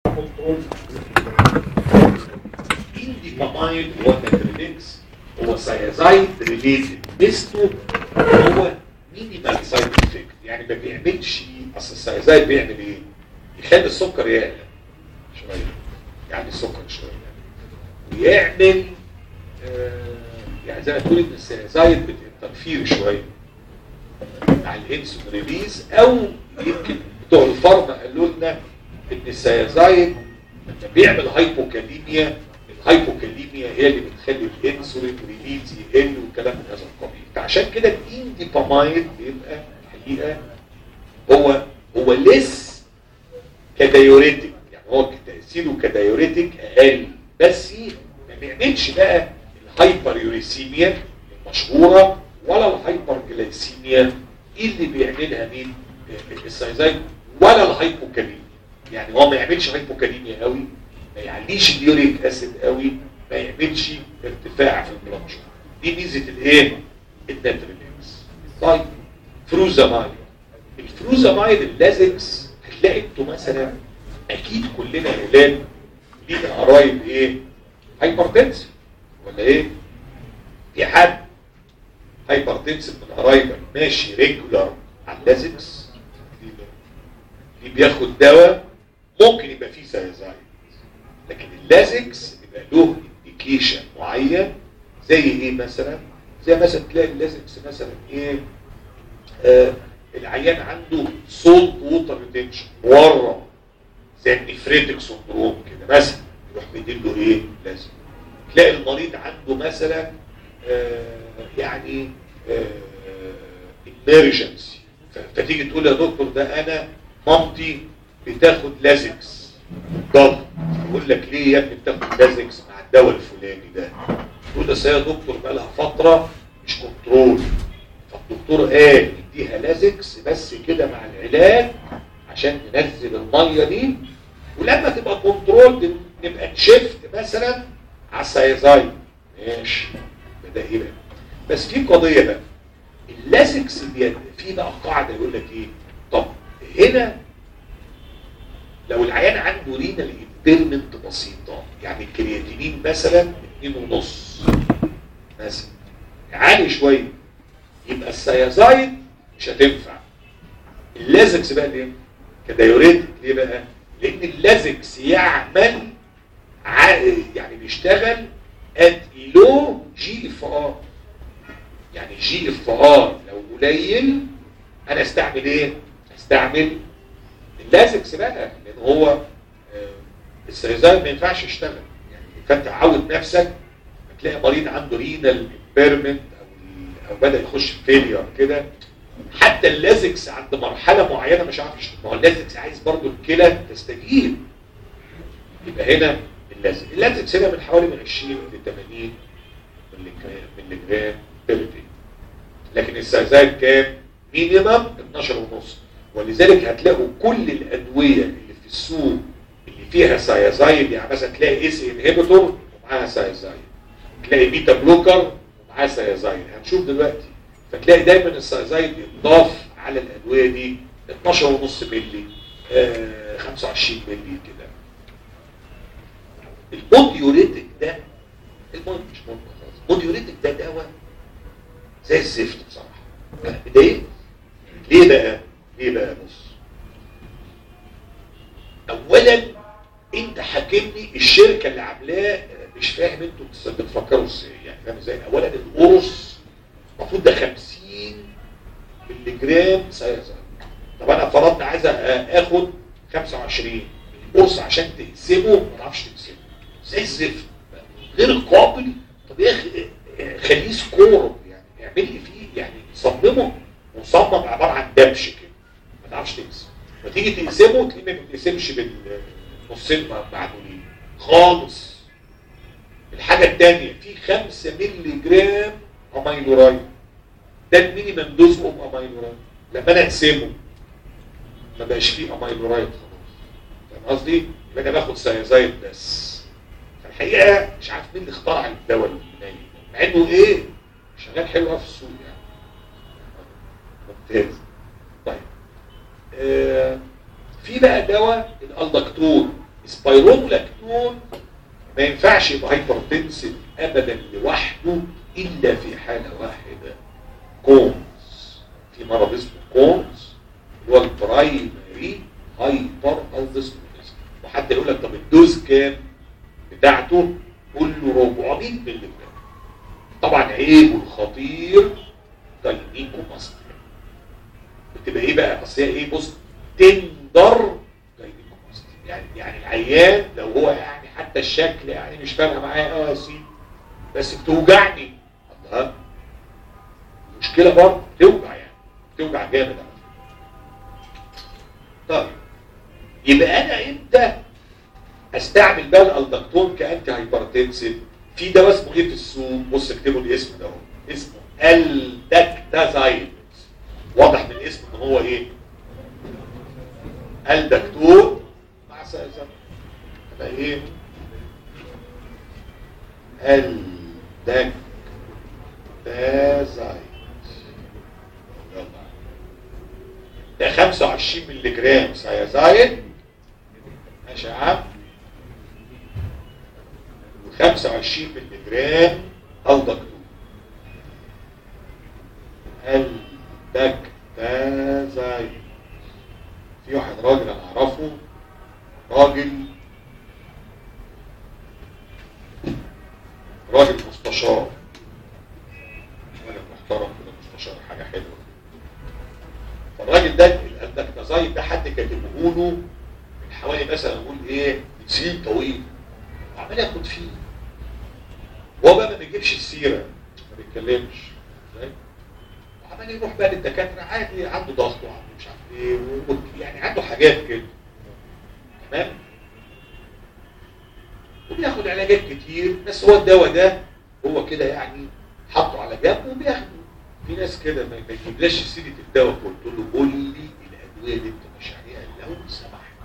كنترول انديبامايد هو الناتريليكس هو سيازايد ريليتد ميزته هو مينيمال سايد افكت يعني ما بيعملش اصل السيازايد بيعمل ايه؟ يخلي السكر يعلى شويه يعني السكر شويه ويعمل آه يعني زي ما تقول ان السيازايد بتنترفير شويه مع الانسولين ريليز او يمكن بتوع الفارما قالوا لنا ان السيازايد لما بيعمل هايبوكاليميا الهايبوكاليميا هي اللي بتخلي الانسولين ريليز يقل والكلام من هذا القبيل فعشان كده الانديبامايد بيبقى الحقيقه هو هو لس كدايوريتك يعني هو تاثيره كدايوريتك اقل بس ما بيعملش بقى الهايبر يوريسيميا المشهوره ولا الهايبر جلايسيميا اللي بيعملها مين السايزايد ولا الهايبوكاليميا يعني هو ما يعملش هايبوكاليميا قوي ما يعليش اليوريك اسيد قوي ما يعملش ارتفاع في البلاد شوجر دي ميزه الايه الناتريليكس طيب فروزامايد الفروزامايد اللازكس هتلاقي انتوا مثلا اكيد كلنا يا ولاد لينا قرايب ايه هايبرتنسف ولا ايه في حد هايبرتنسف من قرايبك ماشي ريجولار على اللازكس اللي بياخد دواء ممكن يبقى فيه سيزايد لكن اللازكس بيبقى له انديكيشن معين زي ايه مثلا زي مثلا تلاقي اللازكس مثلا ايه آه العيان عنده سولت ووتر ريتنشن ورم زي النفريتك سندروم كده مثلا يروح مديله ايه لازم تلاقي المريض عنده مثلا آه يعني امرجنسي فتيجي تقول يا دكتور ده انا مامتي بتاخد لازكس ضغط يقول لك ليه يا ابني بتاخد لازكس مع الدواء الفلاني ده تقول له يا دكتور بقى لها فتره مش كنترول فالدكتور قال اديها لازكس بس كده مع العلاج عشان ننزل الميه دي ولما تبقى كنترول نبقى نشفت مثلا على السايزايد ماشي ده ايه بقى بس في قضيه بقى اللازكس بيد في بقى قاعده يقول لك ايه طب هنا لو العيان عنده رينال امبيرمنت بسيطه يعني الكرياتينين مثلا 2.5 مثلا عالي شويه يبقى السيازايد مش هتنفع اللازكس بقى ليه كدايوريتك ليه بقى لان اللازكس يعمل يعني بيشتغل ات لو جي اف ار يعني جي اف ار لو قليل انا استعمل ايه استعمل اللازكس بقى لان هو آه السيزايد ما ينفعش يشتغل يعني فانت عود نفسك هتلاقي مريض عنده رينال امبيرمنت او او بدا يخش في فيلير كده حتى اللازكس عند مرحله معينه مش عارف يشتغل ما هو اللازكس عايز برضه الكلى تستجيب يبقى هنا اللازكس اللازكس هنا من حوالي من 20 ل 80 ملي جرام بير دي لكن السيزايد كام؟ مينيمم 12 ونص ولذلك هتلاقوا كل الادويه اللي في السوق اللي فيها سايزايد يعني مثلا تلاقي اس انهبيتور ومعاها سايزايد تلاقي بيتا بلوكر ومعاها سايزايد هنشوف دلوقتي فتلاقي دايما السايزايد يضاف على الادويه دي 12 ونص مللي آه 25 مللي كده البوديوريتك ده المهم مش مهم خالص البوديوريتك ده دواء زي الزفت بصراحه ليه؟ ليه بقى؟ ليه بقى بص اولا انت حاكمني الشركه اللي عاملاه مش فاهم انتوا بتفكروا ازاي يعني فاهم ازاي اولا القرص المفروض ده 50 مللي جرام سيزايد طب انا فرضنا عايز اخد 25 القرص عشان تقسمه ما تعرفش تقسمه زي الزفت غير قابل طب يا اخي خليه سكور يعني اعمل لي فيه يعني صممه مصمم عباره عن دبش كده ما تعرفش تقسم فتيجي تقسمه تلاقيه ما بيتقسمش بالنصين معدولين خالص الحاجه الثانيه في 5 مللي جرام اميلورايد ده المينيمم دوز اوف اميلورايد لما انا اقسمه ما بقاش فيه اميلورايد خلاص فاهم قصدي؟ يبقى انا باخد سيازايد بس فالحقيقه مش عارف مين اللي اخترع الدواء النايم مع انه ايه شغال حلو قوي في السوق يعني ممتاز طيب آه في بقى دواء الالدكتور سبايرونولاكتون ما ينفعش يبقى هايبرتنسيف ابدا لوحده الا في حاله واحده كونز في مرض اسمه كونز اللي هو البرايمري هايبر الدسترونيزم وحد يقول لك طب الدوز كام بتاعته قول له 400 مللي جرام طبعا عيبه الخطير جاينيكوماستيا بتبقى ايه بقى اصل هي ايه بص تندر جاينيكوماستيا يعني يعني العيان لو هو يعني حتى الشكل يعني مش فارقه معايا اه يا سيدي بس بتوجعني الله مشكله برضه بتوجع يعني بتوجع جامد على فكرة. طيب يبقى انا امتى استعمل بقى الالدكتون كانتي هايبرتنسيف في دواء اسمه ايه في السوق بص اكتبوا الاسم ده اهو اسمه الدكتازايد واضح من الاسم ان هو ايه الدكتور مع سأزم يبقى ايه الدكتازايد يلا ده 25 مللي جرام سيازايد ماشي يا عم و25 مللي جرام الدكتور الدكتازايد في واحد راجل انا اعرفه راجل راجل مستشار راجل محترم كده مستشار حاجه حلوه فالراجل ده الدكتازايد ده حد كاتبه له من حوالي مثلا نقول ايه من سنين طويل وعمال ياخد فيه وهو بقى ما بيجيبش السيره ما بيتكلمش ازاي وعمال يروح بقى للدكاتره عادي عنده ضغط وعنده مش عارف ايه و- يعني عنده حاجات كده تمام وبياخد علاجات كتير بس هو الدواء ده هو كده يعني حطه على جنب وبياخده في ناس كده ما ما يجيبلاش سيره الدواء قلت له قول لي الادويه اللي انت ماشي عليها لو سمحت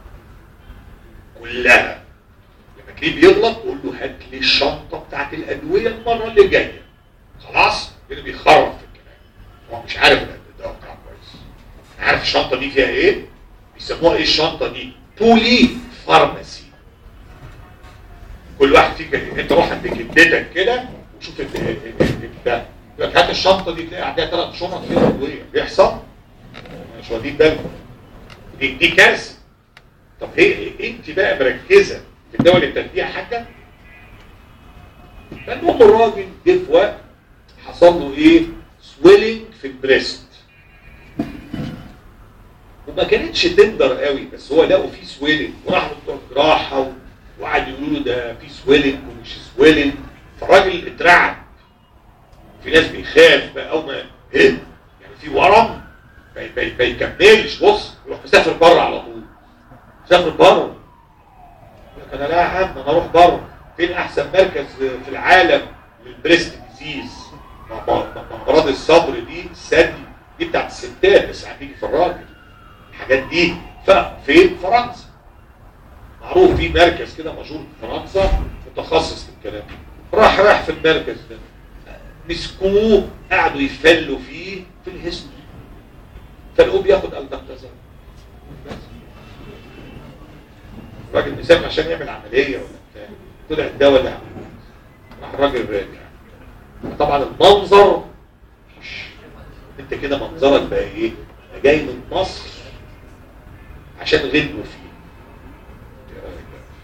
كلها لما تلاقيه بيغلط تقول له هات لي الشنطه بتاعت الادويه المره اللي جايه خلاص كده بيخرف في الكلام هو مش عارف الدواء بتاعه كويس عارف الشنطه دي فيها ايه بيسموها ايه الشنطه دي بولي فارماسي كل واحد فيك انت روح عند جدتك كده وشوف ال- ال- ال- ال- ده يقول لك هات الشنطه دي تلاقي عندها ثلاث شنط فيها ادويه بيحصل مش واخدين بالكم دي دي كارثه طب هي انت بقى مركزه في الدواء اللي بتاخديها حاجه فالمهم الراجل جه في وقت حصل له ايه سويلنج في البريست وما كانتش تندر قوي بس هو لقوا فيه سويلنج وراحوا بتوع جراحه و- وقعدوا يقولوا له ده في سويلنج ومش سويلنج فالراجل اترعب في ناس بيخاف بقى او ما ايه يعني في ورم ما ما- ما يكملش بص يروح مسافر بره على طول مسافر بره يقول لك انا لا يا عم انا اروح بره فين احسن مركز في العالم للبريست ديزيز امراض الصدر دي الثدي دي بتاعت الستات بس هتيجي في الراجل الحاجات دي فين فرنسا معروف في مركز كده مشهور في فرنسا متخصص في الكلام ده. راح راح في المركز ده مسكوه قعدوا يفلوا فيه في الهيستوري فلقوه بياخد البكتازان بس الراجل مسافر عشان يعمل عمليه ولا بتاع طلع الدواء ده راح الراجل راجع طبعا المنظر انت كده منظرك بقى ايه أنا جاي من مصر عشان غلبوا فيه إيه رأيك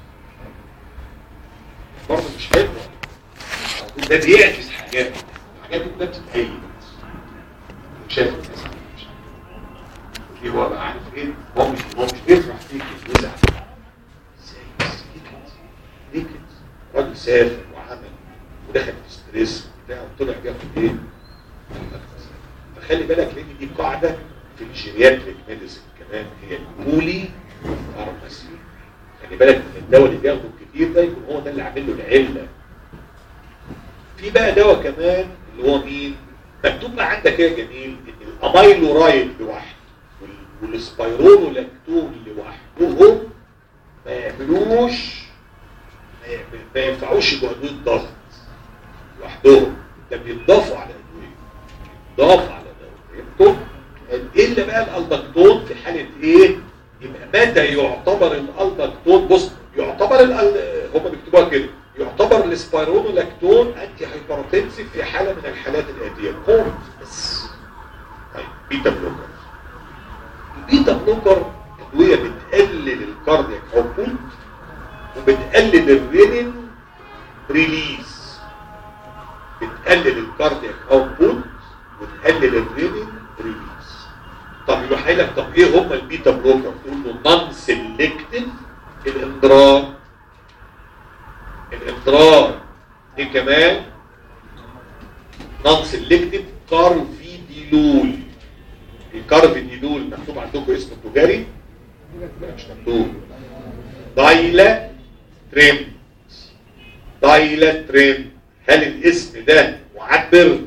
بقى؟ برضه مش حلو ده بيعكس حاجات حاجات كلها بتتهيئ شايف الناس مش عارف. دي هو بقى عارف ايه هو مش هو مش بيفرح فيك يزعل ازاي بس ليه كده ليه كده راجل سافر وعمل ودخل في ستريس وبتاع وطلع بياخد ايه فخلي بالك لان دي قاعده في الجيرياتريك ميديسن كمان هي البولي فارماسي خلي بالك من الدواء اللي بياخده كتير ده يكون هو ده اللي عامل له العله في بقى دواء كمان اللي هو مين مكتوب بقى عندك ايه يا جميل ان الاميلورايد لوحده وال- والسبايرونولاكتون لوحدهم ما يعملوش ما يعمل- ما ينفعوش يبقوا ادويه ضغط لوحدهم ده بيضافوا على ادويه يضاف على دواء فهمتوا الا بقى الالدكتون في حاله ايه يبقى متى يعتبر الالدكتون بص يعتبر يعتبر ال- ال- هم بيكتبوها كده يعتبر السبايرونولاكتون انتي هايبرتنسيف في حاله من الحالات الاتيه كورت بس طيب بيتا بلوكر البيتا بلوكر ادويه بتقلل الكاردياك اوتبوت وبتقلل الرينين ريليز بتقلل الكاردياك اوتبوت وتقلل الرينين ريليز طب يروح قايل لك طب ايه هم البيتا بلوكر تقول له نون سيلكتيف الاندرار الاندرار ايه كمان نون سيلكتيف كارفيديلول الكارفيديلول مكتوب عندكم اسمه تجاري مش مكتوب دايلا تريم دايلا تريم هل الاسم ده معبر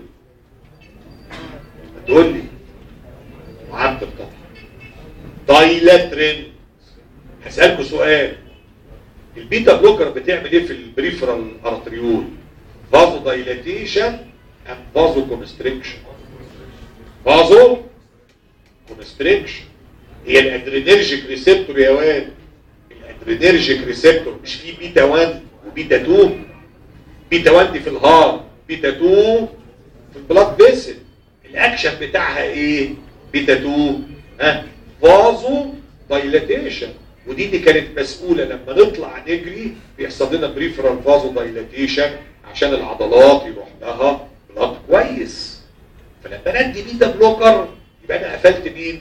تقول لي معبر طبعا دايلا تريم هسألكوا سؤال البيتا بلوكر بتعمل ايه في البريفرال ارتريول فازو دايلاتيشن ام فازو كونستريكشن فازو كونستريكشن هي الادرينرجيك ريسبتور يا واد الادرينرجيك ريسبتور مش في بيتا 1 وبيتا 2 بيتا 1 دي في الهار بيتا 2 في البلاد فيسل الاكشن بتاعها ايه بيتا 2 ها فازو دايلاتيشن ودي اللي كانت مسؤوله لما نطلع نجري بيحصل لنا بريفرال فازو دايلاتيشن عشان العضلات يروح لها بلاد كويس فلما ندي بيتا بلوكر يبقى انا قفلت مين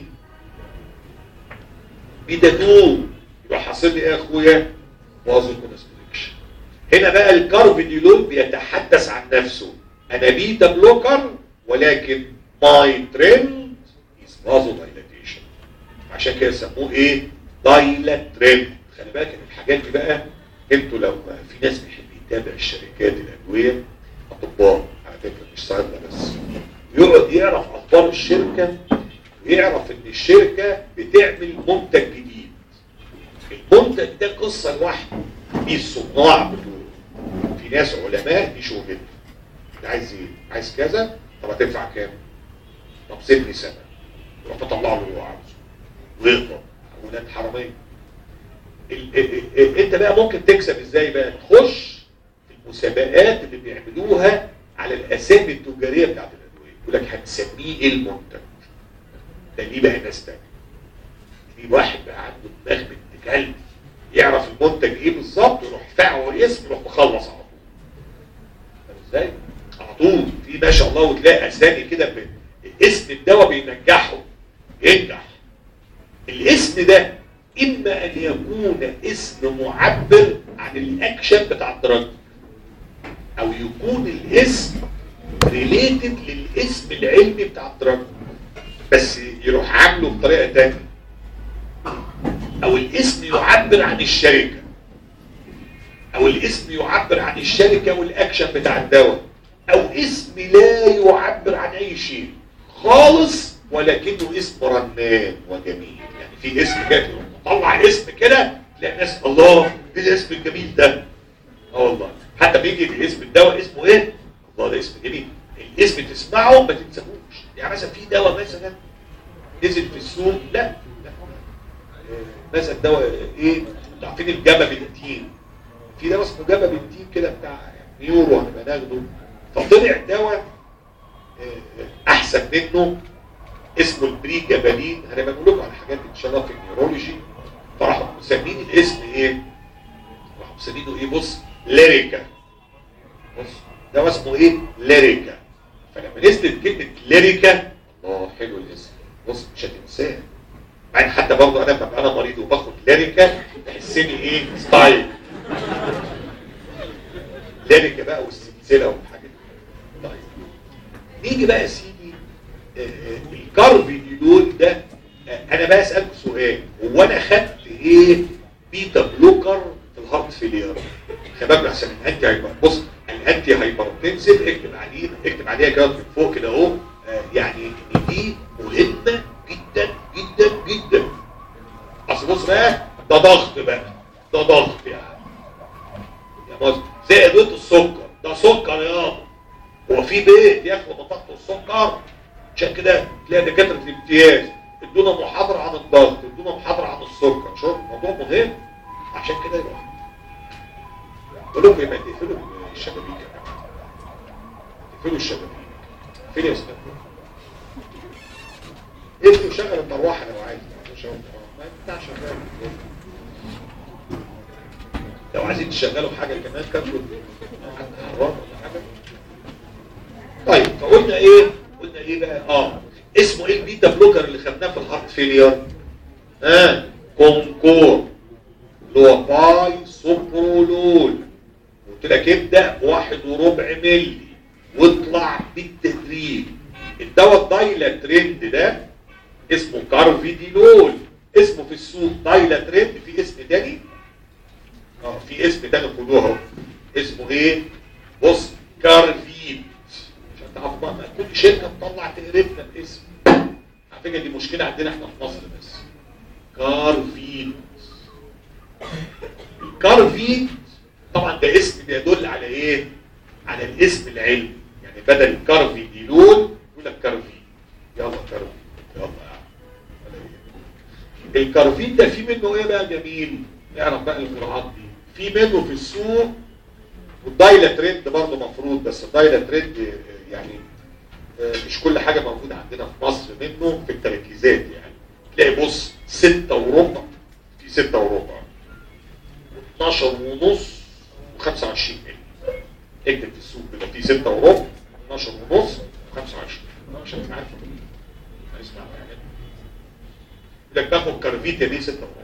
بيتا 2 يبقى حاصل لي ايه يا اخويا فازو كونستريكشن هنا بقى الكارفيديولول بيتحدث عن نفسه انا بيتا بلوكر ولكن ماي ترند از فازو دايلاتيشن عشان كده سموه ايه دايلات ترند خلي بالك ان الحاجات دي بقى انتوا لو في ناس بيحب يتابع الشركات الادويه اطباء على فكره مش صيدله بس يقعد يعرف اخبار الشركه ويعرف ان الشركه بتعمل منتج جديد المنتج ده قصه لوحده في الصناع بتوعه في ناس علماء دي شغلتهم انت عايز ايه؟ عايز كذا طب هتدفع كام؟ طب سيبني سنه يروح تطلع له اللي هو عاوزه ويغضب ولاد حراميه ال- ال- ال- انت بقى ممكن تكسب ازاي بقى تخش في المسابقات اللي بيعملوها على الاسامي التجاريه بتاعت الادويه يقول لك هتسميه ايه المنتج ده ليه بقى ناس تانية في واحد بقى عنده دماغ بنت كلب يعرف المنتج ايه بالظبط يروح فاعله اسم يروح مخلص على طول فاهم ازاي؟ على طول في ما شاء الله وتلاقي اسامي كده ب- اسم الدواء بينجحه ينجح الاسم ده اما ان يكون اسم معبر عن الاكشن بتاع الدرج او يكون الاسم ريليتد للاسم العلمي بتاع الدرج بس يروح عامله بطريقه تانية او الاسم يعبر عن الشركه او الاسم يعبر عن الشركه والاكشن بتاع الدواء او اسم لا يعبر عن اي شيء خالص ولكنه اسم رنان وجميل يعني في اسم كده تروح مطلع اسم كده تلاقي الناس الله ايه الاسم الجميل ده اه والله حتى بيجي اسم الدواء اسمه ايه الله ده اسم جميل الاسم تسمعه ما تنساهوش يعني مثلا في دواء مثلا نزل في السوق لا لا آه، مثلا دواء ايه انتوا عارفين الجبا بنتين في دواء اسمه جبا بنتين كده بتاع نيورو هنبقى ناخده فطلع دواء آه، احسن منه اسمه البري جبالين هنبقى نقول لكم على حاجات ان شاء الله في النيورولوجي فراحوا مسمين الاسم ايه؟ راحوا مسمينه ايه بص ليريكا بص ده اسمه ايه؟ ليريكا فلما نزلت كلمه ليريكا الله حلو الاسم بص مش هتنساه بعدين حتى برضه انا ببقى انا مريض وباخد ليريكا تحسني ايه؟ ستايل ليريكا بقى والسلسله والحاجات دي طيب نيجي بقى يا سيدي آه، آه، الكارفيديول ده آه، انا بقى اسالك سؤال هو انا خدت ايه بيتا بلوكر في الهارت فيلير شباب عشان الانتي هايبر بص الانتي هايبرتنسيف اكتب عليه اكتب عليها كده من فوق كده اهو آه، يعني ان دي مهمه جدا جدا جدا اصل بص بقى ده ضغط بقى ده ضغط يعني يا مصر زي ادويه السكر ده سكر يابا هو في بيت ياخد ضغط السكر عشان كده تلاقي دكاتره الامتياز ادونا محاضره عن الضغط ادونا محاضره عن السكر شوف الموضوع مهم عشان كده يروح بقول لكم يبقى تقفلوا الشبابيك يا جماعه تقفلوا الشبابيك فين يا استاذ اقفل وشغل المروحه لو عايز شغل المروحة. ما ينفعش شغال لو عايزين تشغلوا حاجه كمان كاتبوا حد حرام ولا حاجه طيب فقلنا ايه قلنا ايه بقى اه اسمه ايه البيتا بلوكر اللي خدناه في الهارت فيلير اه كونكور اللي هو باي سوبرولول قلت لك ابدا بواحد وربع ملي واطلع بالتدريج الدواء الدايلا ترند ده اسمه كارفيدينول اسمه في السوق دايلا ترند في اسم تاني اه في اسم تاني خدوه اهو اسمه ايه بص كارفيد عشان تعرفوا بقى ما كل شركه تطلع تقرفنا الاسم على فكره دي مشكله عندنا احنا في مصر بس كارفيد الكارفيد طبعا ده اسم بيدل على ايه على الاسم العلمي يعني بدل الكارفيديلول يقول لك كارفيد يلا كارفيد يلا يا عم. الكارفيد ده في منه ايه بقى جميل نعرف بقى الجرعات دي في منه في السوق والدايلا ترند برضه مفروض بس الدايلا ترند آه، يعني آه، مش كل حاجه موجوده عندنا في مصر منه في التركيزات يعني تلاقي بص ستة وربع في ستة وربع 12 ونص و25 مللي اكتب في السوق كده في 6 وربع 12 ونص و25 عشان تعرف اسمع حاجات لك باخد كارفيتا دي 6 وربع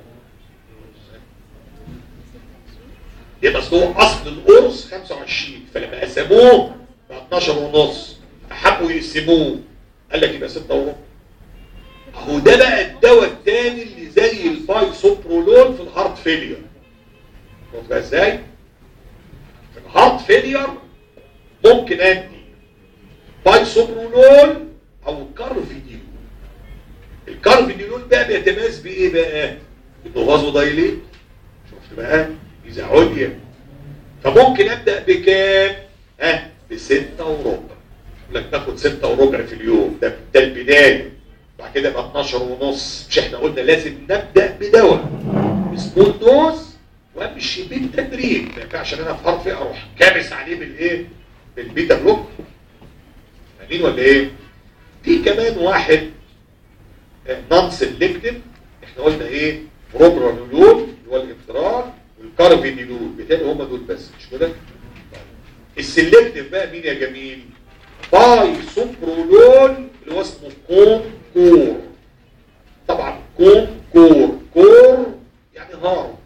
يبقى اصل هو اصل القرص 25 فلما قسموه بقى 12 ونص حبوا يقسموه قال لك يبقى 6 وربع اهو ده بقى الدواء الثاني اللي زي البايسوبرولول في الهارت فيلير شوف بقى ازاي في الهارت فيلير ممكن ادي بايسوبرولول او كارفيديلول الكارفيديلول بقى بيتميز بايه بقى انه غازو دايليت شفت بقى اذا عليا فممكن ابدا بكام ها بستة وربع يقول لك تاخد ستة وربع في اليوم ده ده البدايه بعد كده يبقى 12 ونص مش احنا قلنا لازم نبدا بدواء سمول دوز وامشي بالتدريج ما ينفعش ان انا في حرفي اروح كابس عليه بالايه بالبيتا بلوك فاهمين ولا ايه في كمان واحد نون سيلكتيف احنا قلنا ايه بروبرانولول اللي هو الانفراد والكارفينيلول بالتالي هم دول بس مش كده السيلكتيف بقى مين يا جميل باي سوبرولول اللي هو اسمه كونكور طبعا كونكور كور يعني هار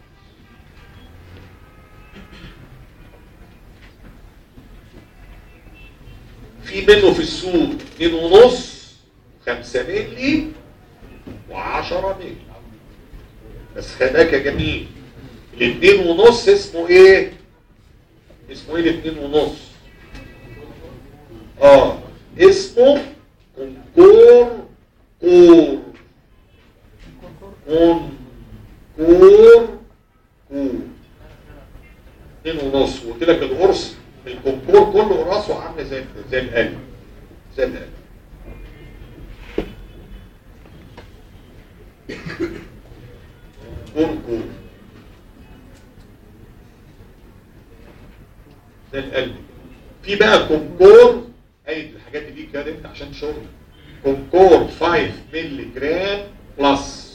في منه في السوق 2 ونص 5 مللي و10 مللي بس خلاك يا جميل الاثنين ونص اسمه ايه اسمه ايه الاثنين ونص اه اسمه كونكور كور كون كور كور اتنين ونص وقلت لك القرص الكونكور كله راسه عامله زي زي القلب زي القلب كونكور زي القلب في بقى كونكور اي الحاجات دي كده انت عشان شغل كونكور 5 مللي جرام بلس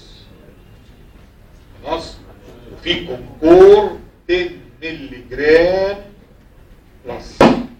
خلاص وفي كونكور 10 مللي جرام بلس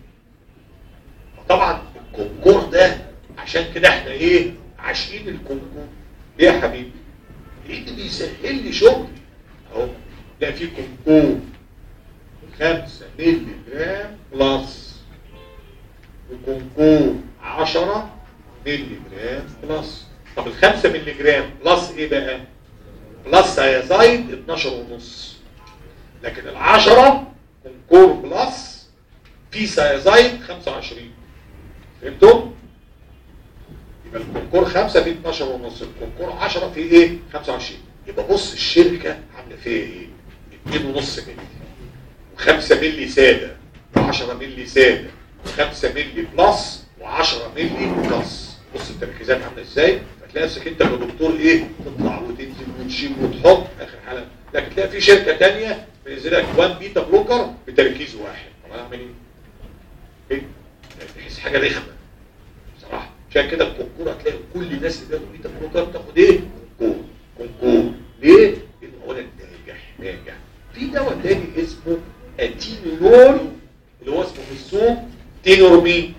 طبعا الكونكور ده عشان كده احنا ايه عاشقين الكونكور ليه يا حبيبي لان بيسهل لي شغلي اهو ده في كونكور 5 مللي جرام بلس وكونكور 10 مللي جرام بلس طب ال 5 مللي جرام بلس ايه بقى بلس هيزايد 12 ونص لكن ال 10 كونكور بلس في سيزايد 25 فهمتوا؟ يبقى الكونكور 5 في 12 ونص الكونكور 10 في ايه؟ 25 يبقى بص الشركه عامله فيها ايه؟ 2 ونص مللي و5 مللي ساده و10 مللي ساده و5 مللي بلس و10 مللي بلس بص التركيزات عامله ازاي؟ فتلاقي نفسك انت كدكتور ايه؟ تطلع وتنزل وتشيل وتحط اخر حاله لكن تلاقي في شركه ثانيه بينزل لك 1 بيتا بلوكر بتركيز واحد طب انا اعمل ايه؟ ايه؟ تحس حاجه رخمه بصراحه عشان كده الكونكور هتلاقي كل الناس اللي بياخدوا بيتا بلوكر تاخد ايه؟ كونكور كونكور ليه؟ لان اولا ناجح ناجح في دواء تاني اسمه اتينول اللي هو اسمه في السوق تينورمين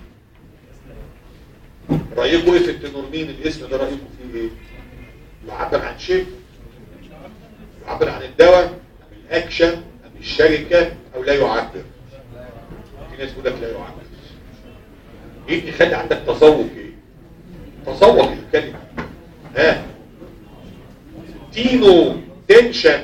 رايكم ايه في التينورمين الاسم ده رايكم فيه ايه؟ يعبر عن شيء يعبر عن الدواء عن الاكشن عن الشركه او لا يعبر في ناس بيقول لك لا يعبر يجي خلي عندك تذوق ايه تذوق الكلمه ها تينو تنشن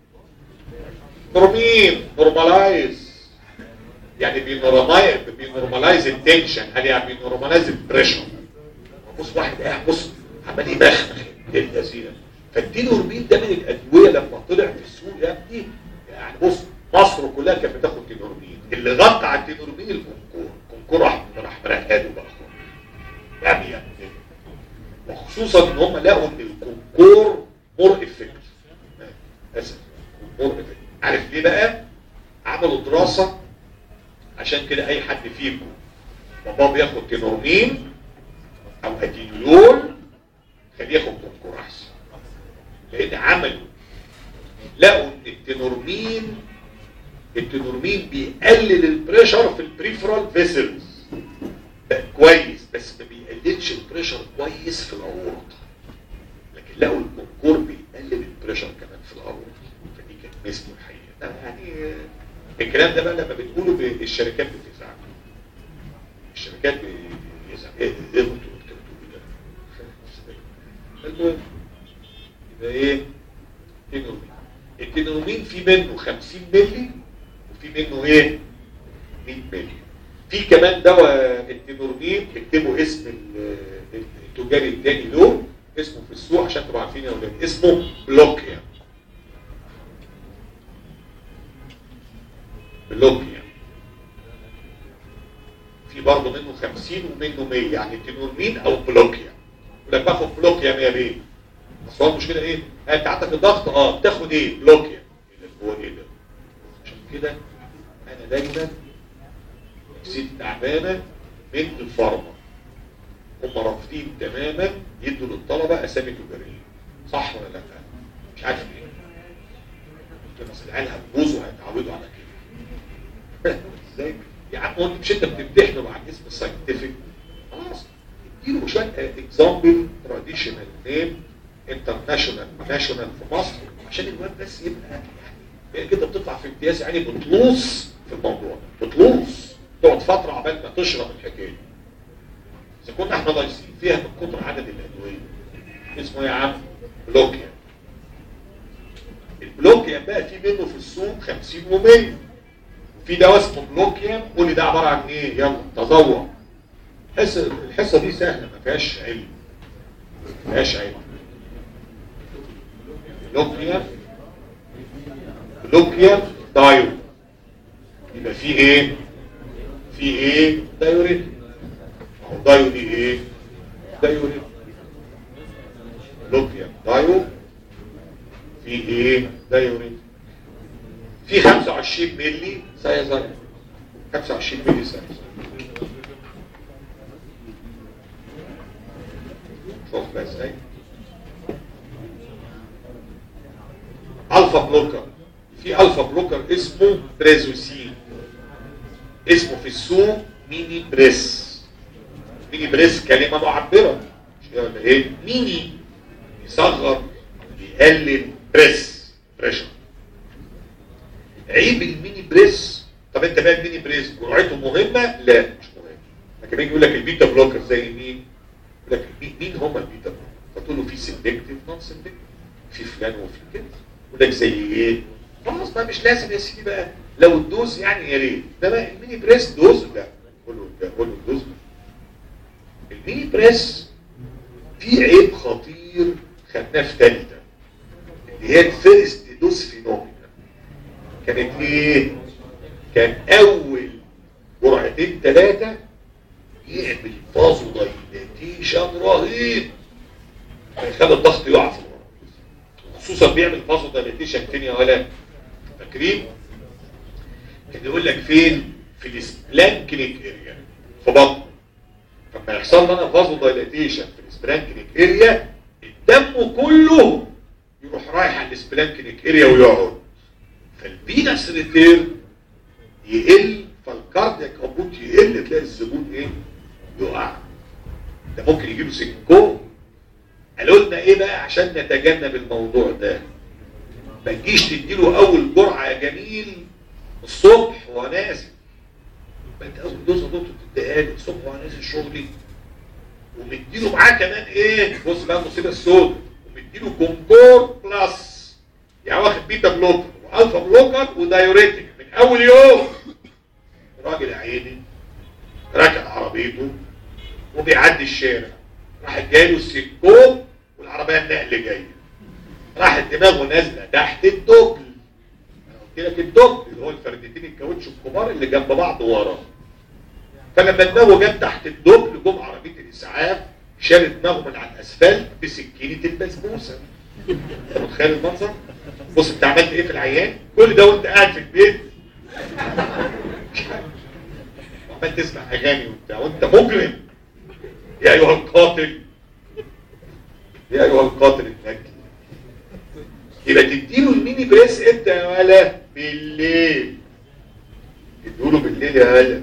نورمين نورمالايز يعني بينورمايز بينورمالايز التنشن هل يعني بينورمالايز البريشر بص واحد قاعد بص عمال يبخبخ اللذيذه فالتينورمين ده من الادويه لما طلع في السوق يا ابني يعني بص مصر كلها كانت بتاخد تينورمين اللي غطى على التينورمين الكونكور الكونكور راح راح مرقاده بقى يعني يعني وخصوصا ان هم لقوا ان الكونكور مور افكت اسف مور افكت عارف ليه بقى عملوا دراسه عشان كده اي حد فيكم بابا بياخد تينورمين او اتينيول خليه ياخد كونكور احسن لان عملوا لقوا ان التينورمين التينورمين بيقلل البريشر في البريفرال فيسلز كويس بس ما بيقللش البريشر كويس في الاورطه لكن لقوا الكونكور بيقلل البريشر كمان في الاورطه فدي كانت نسبه الحقيقه ده يعني الكلام ده بقى لما بتقوله الشركات بتزعل الشركات بتزعل ايه ايه انتوا بتكتبوا ده المهم يبقى ايه تينورمين التينورمين في منه 50 مللي وفي منه ايه 100 مللي في كمان دواء التينورمين اكتبوا اسم التجاري الثاني له اسمه في السوق عشان تبقوا عارفين يا ولاد اسمه بلوكيا بلوكيا في برضه منه 50 ومنه 100 يعني تينورمين او بلوكيا يقول لك باخد بلوكيا 100 ليه؟ بس هو المشكله ايه؟ انت عندك الضغط اه بتاخد ايه؟ بلوكيا ايه ده هو ايه ده؟ عشان كده انا دايما ست تعبانه من الفارما هم رافضين تماما يدوا للطلبه اسامي تجاريه صح ولا لا؟ مش عارف ليه قلت بس العيال هتبوظ وهيتعودوا على كده ازاي؟ يا عم هو مش انت بتمتحنه مع الاسم الساينتفك خلاص اديله شويه اكزامبل تراديشنال نيم انترناشونال ناشونال في مصر عشان الواد بس يبقى يعني كده بتطلع في امتياز يعني بتلوص في الموضوع بتلوص تقعد فتره عبال ما تشرب الحكايه اذا كنا احنا لايصين فيها من كتر عدد الادويه اسمه يا عم بلوكيا البلوكيا بقى في منه في السوق 50 و100 وفي دواء اسمه بلوكيا قول لي ده عباره عن ايه يلا تذوق الحصه الحصه دي سهله ما فيهاش علم ما فيهاش علم بلوكيا بلوكيا دايو يبقى في ايه في ايه دايوريت اهو دايو دي ايه دايوريت بلوكيا دايو في ايه دايوريت في 25 مللي سايزر 25 مللي سايزر شوف بقى ازاي الفا بلوكر في الفا بلوكر اسمه بريزوسين اسمه في السوق ميني بريس ميني بريس كلمة معبرة مش كده ولا ايه ميني يصغر بيقلل بريس بريشر عيب الميني بريس طب انت بقى الميني بريس جرعته مهمة لا مش مهمة لكن يجي يقول لك البيتا بلوكر زي مين يقول لك مين هم البيتا بلوكر فتقول له في سيلكتيف نون سيلكتيف في فلان وفي كده يقول لك زي ايه خلاص بقى مش لازم يا سيدي بقى لو الدوز يعني يا ريت ده بقى الميني بريس دوز لا قول له ده قول له الدوز الميني بريس في عيب خطير خدناه في ثالثه اللي هي الفيرست دوز فينومينا كانت ايه؟ كان اول جرعتين ثلاثه يعمل فازو دايلاتيشن رهيب يخلي الضغط يقع في الورق خصوصا بيعمل فازو دايلاتيشن فين يا ولد فاكرين كان يقول لك فين في السبلانكينيك اريا في بطن فلما يحصل لنا فازو دايلاتيشن في السبلانكينيك اريا الدم كله يروح رايح على السبلانكينيك اريا ويقعد فالفينس ريتير يقل فالكاردياك هبوط يقل تلاقي الزبون ايه يقع ده ممكن يجيله سكو قالوا لنا ايه بقى عشان نتجنب الموضوع ده ما تجيش تديله اول جرعه يا جميل الصبح وهو نازل ما انت اول دوز دكتور تديها لي الصبح وهو نازل شغلي ومديله معاه كمان ايه بص بقى المصيبه السوداء ومديله كونكور بلس يعني واخد بيتا بلوكر والفا بلوكر ودايوريتك من اول يوم راجل يا عيني راكب عربيته وبيعدي الشارع راح جايله السكوب والعربيه النقل جايه راحت دماغه نازله تحت الدبل انا قلت لك الدبل اللي هو الفردتين الكاوتش الكبار اللي جنب بعض ورا فلما دماغه جت تحت الدبل جم عربيه الاسعاف شالت دماغه من على الاسفلت بسكينه البسبوسه انت متخيل المنظر؟ بص انت عملت ايه في العيان؟ كل ده وانت قاعد في البيت عمال تسمع اغاني وبتاع وانت مجرم يا ايها القاتل يا ايها القاتل النجي يبقى تديله الميني بريس امتى يا ولا بالليل تديله بالليل يا هلا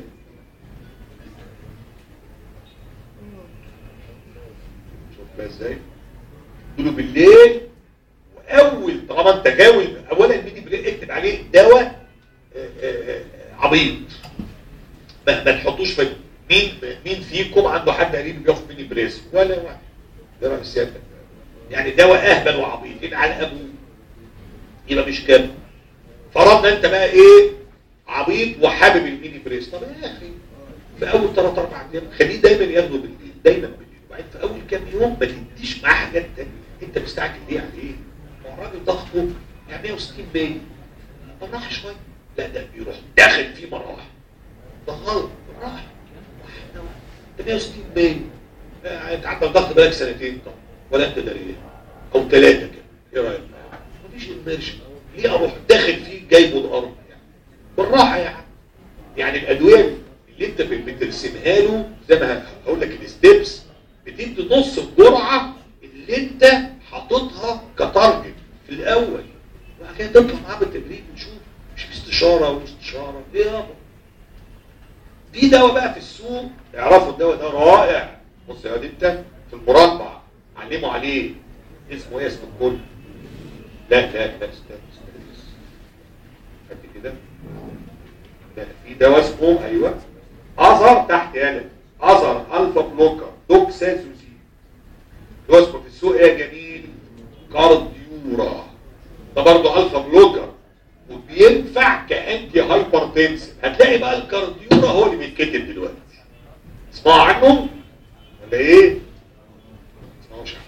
شوف بقى ازاي تديله بالليل واول طالما انت جاوب اولا الميني بريس اكتب عليه دواء آه، آه، آه، عبيط ما, ما تحطوش في مين مين فيكم عنده حد قريب بياخد ميني بريس ولا واحد ده بقى سيادتك يعني دواء اهبل وعبيط يبقى على ابوه يبقى مش كده فرضنا انت بقى ايه عبيط وحابب الميني بريس طب يا اخي في اول ثلاث اربع ايام خليه دايما ياخده بالليل دايما بالليل وبعدين في اول كام يوم ما تديش معاه حاجات تانية انت مستعجل ليه عليه؟ ما هو الراجل ضغطه يعني 160 باين بالراحه شويه لا ده بيروح داخل فيه مراحل ده غلط بالراحه واحده واحده ده 160 باين آه، انت عندك ضغط بقالك سنتين طب ولا انت داري او ثلاثه كده ايه رايك؟ مفيش انرجي ليه اروح داخل فيه جايبه الارض يعني بالراحه يعني يعني الادويه اللي انت بترسمها له زي ما هقول لك الستبس بتدي نص الجرعه اللي انت حاططها كتارجت في الاول وبعد كده تطلع معاه بالتدريج ونشوف مش استشاره واستشاره ايه يابا في دواء بقى في السوق اعرفوا الدواء ده رائع بص يا واد انت في المربع علموا عليه اسمه ايه اسم الكل لا لا لا استنى استنى بس. خدت كده لا في دواء اسمه ايوه اظهر تحت يالا اظهر الفا بلوكر دوكسازوزين اللي هو اسمه في السوق ايه يا جميل كارديورا ده برضه الفا بلوكر وبينفع كانتي هايبرتنسن هتلاقي بقى الكارديورا هو اللي بيتكتب دلوقتي اسمعوا عنه ولا ايه؟ اسمعوش عنه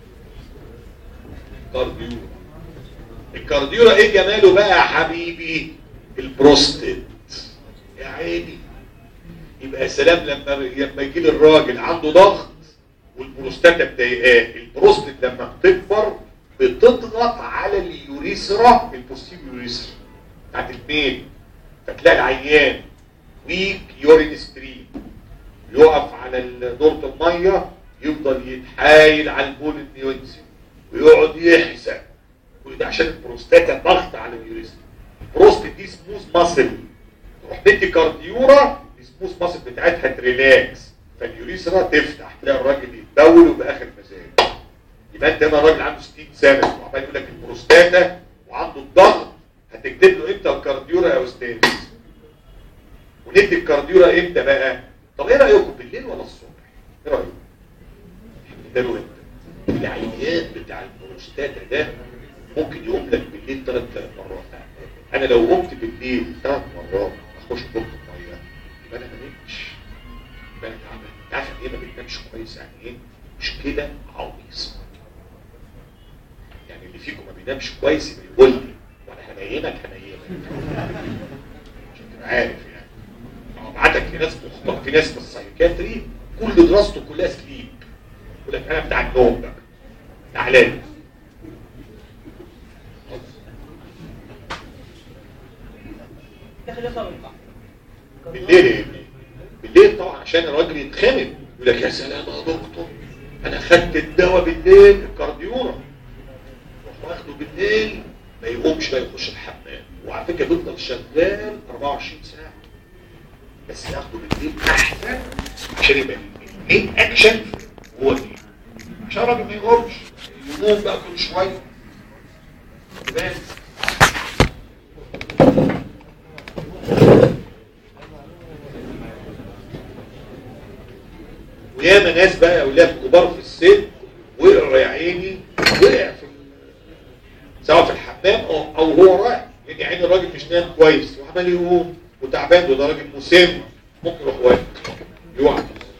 كارديورا الكارديورا ايه جماله بقى يا حبيبي البروستيت يا عيني يبقى يا سلام لما لما يجي لي الراجل عنده ضغط والبروستاتا مضايقاه البروستيت لما بتكبر بتضغط على اليوريثرا البوستيريور يوريثرا بتاعت الميل فتلاقي العيان ويك يورين ستريم يقف على دورة المية يفضل يتحايل على البول انه ينزل ويقعد يحزق وده عشان البروستاتا ضغط على اليوريثرا البروستات دي سموث ماسل تروح تدي كارديورا السموث ماسل بتاعتها تريلاكس فاليوريثرا تفتح تلاقي الراجل يتبول وباخر مزاج يبقى انت هنا راجل عنده 60 سنه وعمال يقول لك البروستاتا وعنده الضغط هتكتب له امتى الكارديورا يا استاذ وندي الكارديورا امتى بقى طب ايه رايكم بالليل ولا الصبح ايه رايكم ده له امتى العيان بتاع البروستاتا ده ممكن يقوم لك بالليل ثلاث مرات انا لو قمت بالليل ثلاث مرات اخش دورة الميه يبقى انا ما نمتش يبقى انا تعبان انت عارف ايه ما بتنامش كويس يعني ايه مش كده عويص يعني اللي فيكم ما بينامش كويس يبقى يقول لي وانا هنيمك هنيمك عشان تبقى عارف يعني ابعتك في ناس مخطئ في ناس في السايكاتري كل دراسته كلها سليب يقول لك انا بتاع النوم بقى تعالى بالليل يا ابني بالليل طبعا عشان الراجل يتخمم يقول لك يا سلام يا دكتور انا خدت الدواء بالليل الكارديورا روح واخده بالليل ما يقومش بقى يخش الحمام وعلى فكره بيفضل شغال 24 ساعه بس ياخده بالليل احسن عشان يبقى المين اكشن هو دي عشان الراجل ما يقومش يقوم بقى كل شويه بس وياما ناس بقى اولاد كبار في السن وقعوا يا عيني وقع في سواء في الحمام او, أو هو رايح لان يا عيني الراجل مش نايم كويس وعمال يقوم وتعبان وده راجل مسن ممكن يروح واقف يقع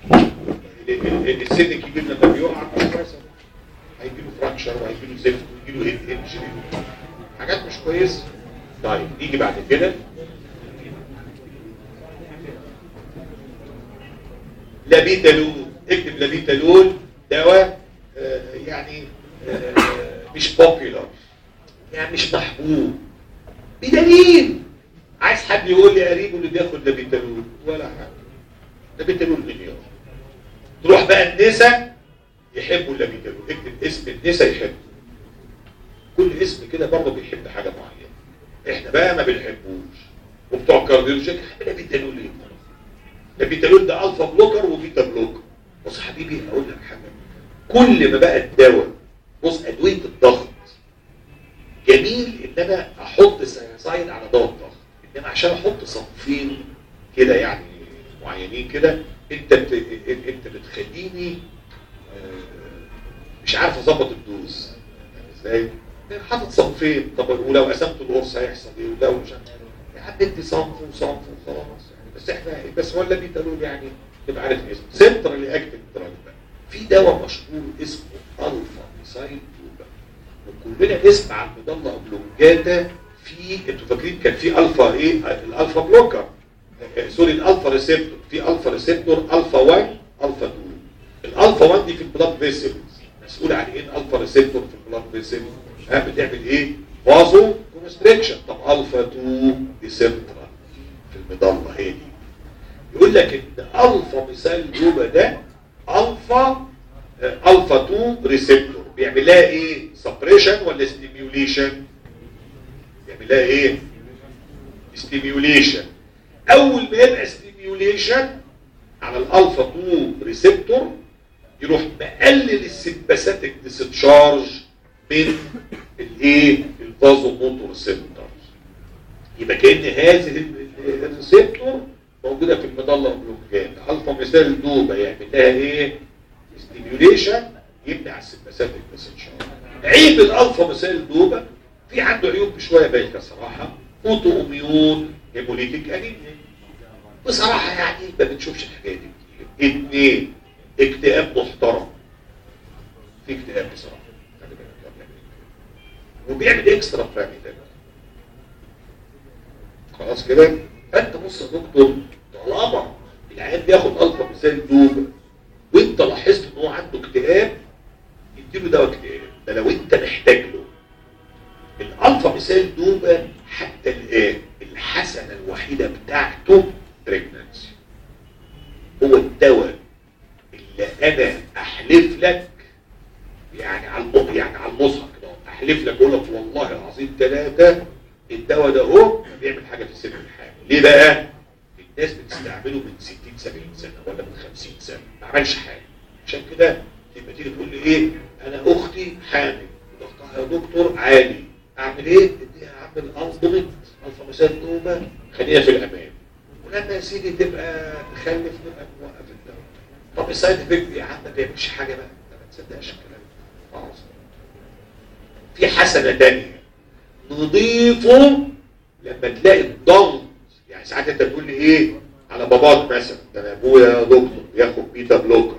السن الكبير لما بيقع مثلا هيجي له فراكشر وهيجي له زفت وهيجي له هيد انجري حاجات مش كويسه طيب نيجي بعد كده لابيتالول اكتب لابيتالول دواء آه يعني آه مش بوبيلر يعني مش محبوب بدليل عايز حد يقول لي قريبه اللي بياخد لابيتالول ولا حاجه لابيتالول مليار تروح بقى النساء يحبوا اللابيتالول اكتب اسم النساء يحبوا كل اسم كده برضه بيحب حاجه معينه احنا بقى ما بنحبوش وبتوع الكارديولوجي يحب لابيتالول ايه لابيتالول ده الفا بلوكر وبيتا بلوكر بص يا حبيبي اقول لك حاجه كل ما بقى الدواء بص ادويه الضغط جميل ان انا احط ساينسايد على دواء الضغط انما عشان احط صنفين كده يعني معينين كده انت بت... انت بتخليني مش عارف اظبط الدوز ازاي حاطط صنفين طب ولو قسمت القرص هيحصل ايه ولو مش عارف يا عم ادي صنف وصنف وخلاص يعني بس احنا بس ولا بيتقالوا يعني تبقى عارف اسمه سنترالي اكتف دراج بقى في دواء مشهور اسمه الفا ميسايل وكلنا نسمع عن مضله اوبلونجاتا في انتوا فاكرين كان في الفا ايه الالفا بلوكر سوري الالفا ريسبتور في الفا ريسبتور الفا 1 الفا 2 الالفا 1 دي في البلاد فيسلز مسؤول عن ايه الالفا ريسبتور في البلاد فيسل ها بتعمل ايه فازو كونستريكشن طب الفا 2 دي سنترال في المضله هي دي يقول لك ان الفا مثال جوبا ده الفا الفا 2 ريسبتور بيعمل لها ايه سبريشن ولا ستيميوليشن بيعمل لها ايه ستيميوليشن اول ما يبقى ستيميوليشن على الالفا 2 ريسبتور يروح مقلل السمباثيك ديستشارج من الايه الفازو موتور سنتر يبقى كان هذه الريسبتور موجوده في المضله البلوكات الفا مثال دوبه يعمل لها ايه ستيميوليشن يمنع السمباثيك ديستشارج عيب الالفا مثال دوبه في عنده عيوب شويه بايخه صراحه اوتو اميون هيموليتيك انيميا بصراحه يعني ما بنشوفش الحكايه دي كتير اثنين اكتئاب محترم في اكتئاب بصراحه وبيعمل اكسترا فاميلي خلاص كده انت بص يا دكتور طالما العيان بياخد الفا مثال دوب وانت لاحظت ان هو عنده اكتئاب اديله دواء اكتئاب ده لو انت محتاج له الالفا مثال دوبه حتى الان الحسنه الوحيده بتاعته بريجنانسي هو الدواء اللي انا احلف لك يعني على المصحف يعني على المصحف كده احلف لك اقول لك والله العظيم ثلاثه الدواء ده اهو بيعمل حاجه في السن الحامل ليه بقى؟ الناس بتستعمله من 60 70 سنه ولا من 50 سنه ما عملش حاجه عشان كده لما تيجي تقول لي ايه انا اختي حامل ضغطها يا دكتور عالي اعمل ايه؟ اديها اعمل انضبط الفا مثال نوبه خليها في الامان ولما يا سيدي تبقى تخلف نبقى نوقف الدواء طب السايد افكت يا عم ما بيعملش حاجه بقى ما تصدقش الكلام خلاص في حسنه ثانيه نضيفه لما تلاقي الضغط يعني ساعات انت تقول لي ايه على باباك مثلا ده انا ابويا يا دكتور بياخد بيتا بلوكر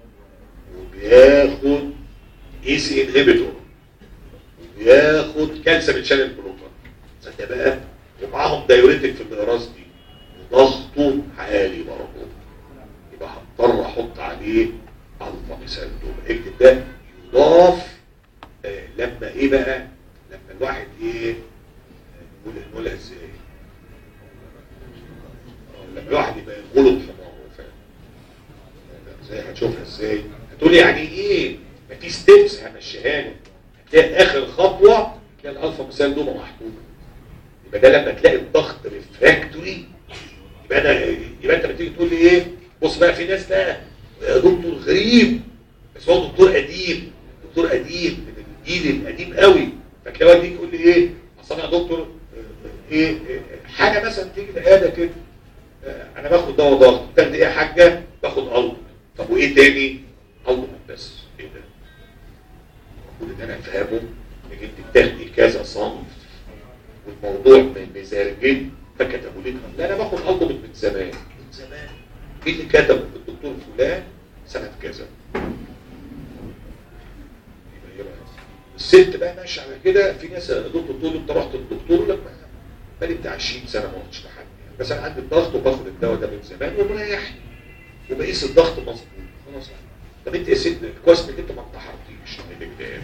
وبياخد اي سي انهبيتور وبياخد كالسيوم شانل بلوكر تصدق بقى ومعاهم دايوريتك في المقراص دي وضغطه عالي برضه يبقى هضطر احط عليه الفا مثال دول اكتب ده يضاف آه لما ايه بقى لما الواحد ايه نقول نقولها ازاي لما الواحد يبقى غلط حماره فاهم ازاي هتشوفها ازاي هتقول يعني ايه ما في ستيبس همشيها لك هتلاقي اخر خطوه تلاقي الالفا مثال دوما محطوطه يبقى ده لما تلاقي الضغط ريفراكتوري يبقى انا يبقى انت بتيجي تقول لي ايه بص بقى في ناس بقى يا دكتور غريب بس هو دكتور قديم دكتور قديم من الجيل القديم قوي فتلاقي دي تقول لي ايه اصل انا يا دكتور ايه إيه، حاجه مثلا تيجي العياده كده آه، انا باخد دواء ضغط بتاخد ايه يا حاجه باخد قلب طب وايه تاني قلب بس ايه ده المفروض ان انا افهمه انك انت بتاخدي كذا صنف والموضوع م- مزارجين فكتبوا لي لا انا باخد قلب من زمان من زمان مين اللي كتبه الدكتور فلان سنه كذا يبقى يبقى الست بقى ماشيه على كده في ناس يا دكتور تقول له انت رحت للدكتور يقول لك ما- بقالي بتاع 20 سنه ما رحتش لحد يعني. بس انا عندي الضغط وباخد الدواء ده من زمان ومريحني وبقيس الضغط مظبوط خلاص طب انت يا ست كويس انك انت ما انتحرتيش من الاكتئاب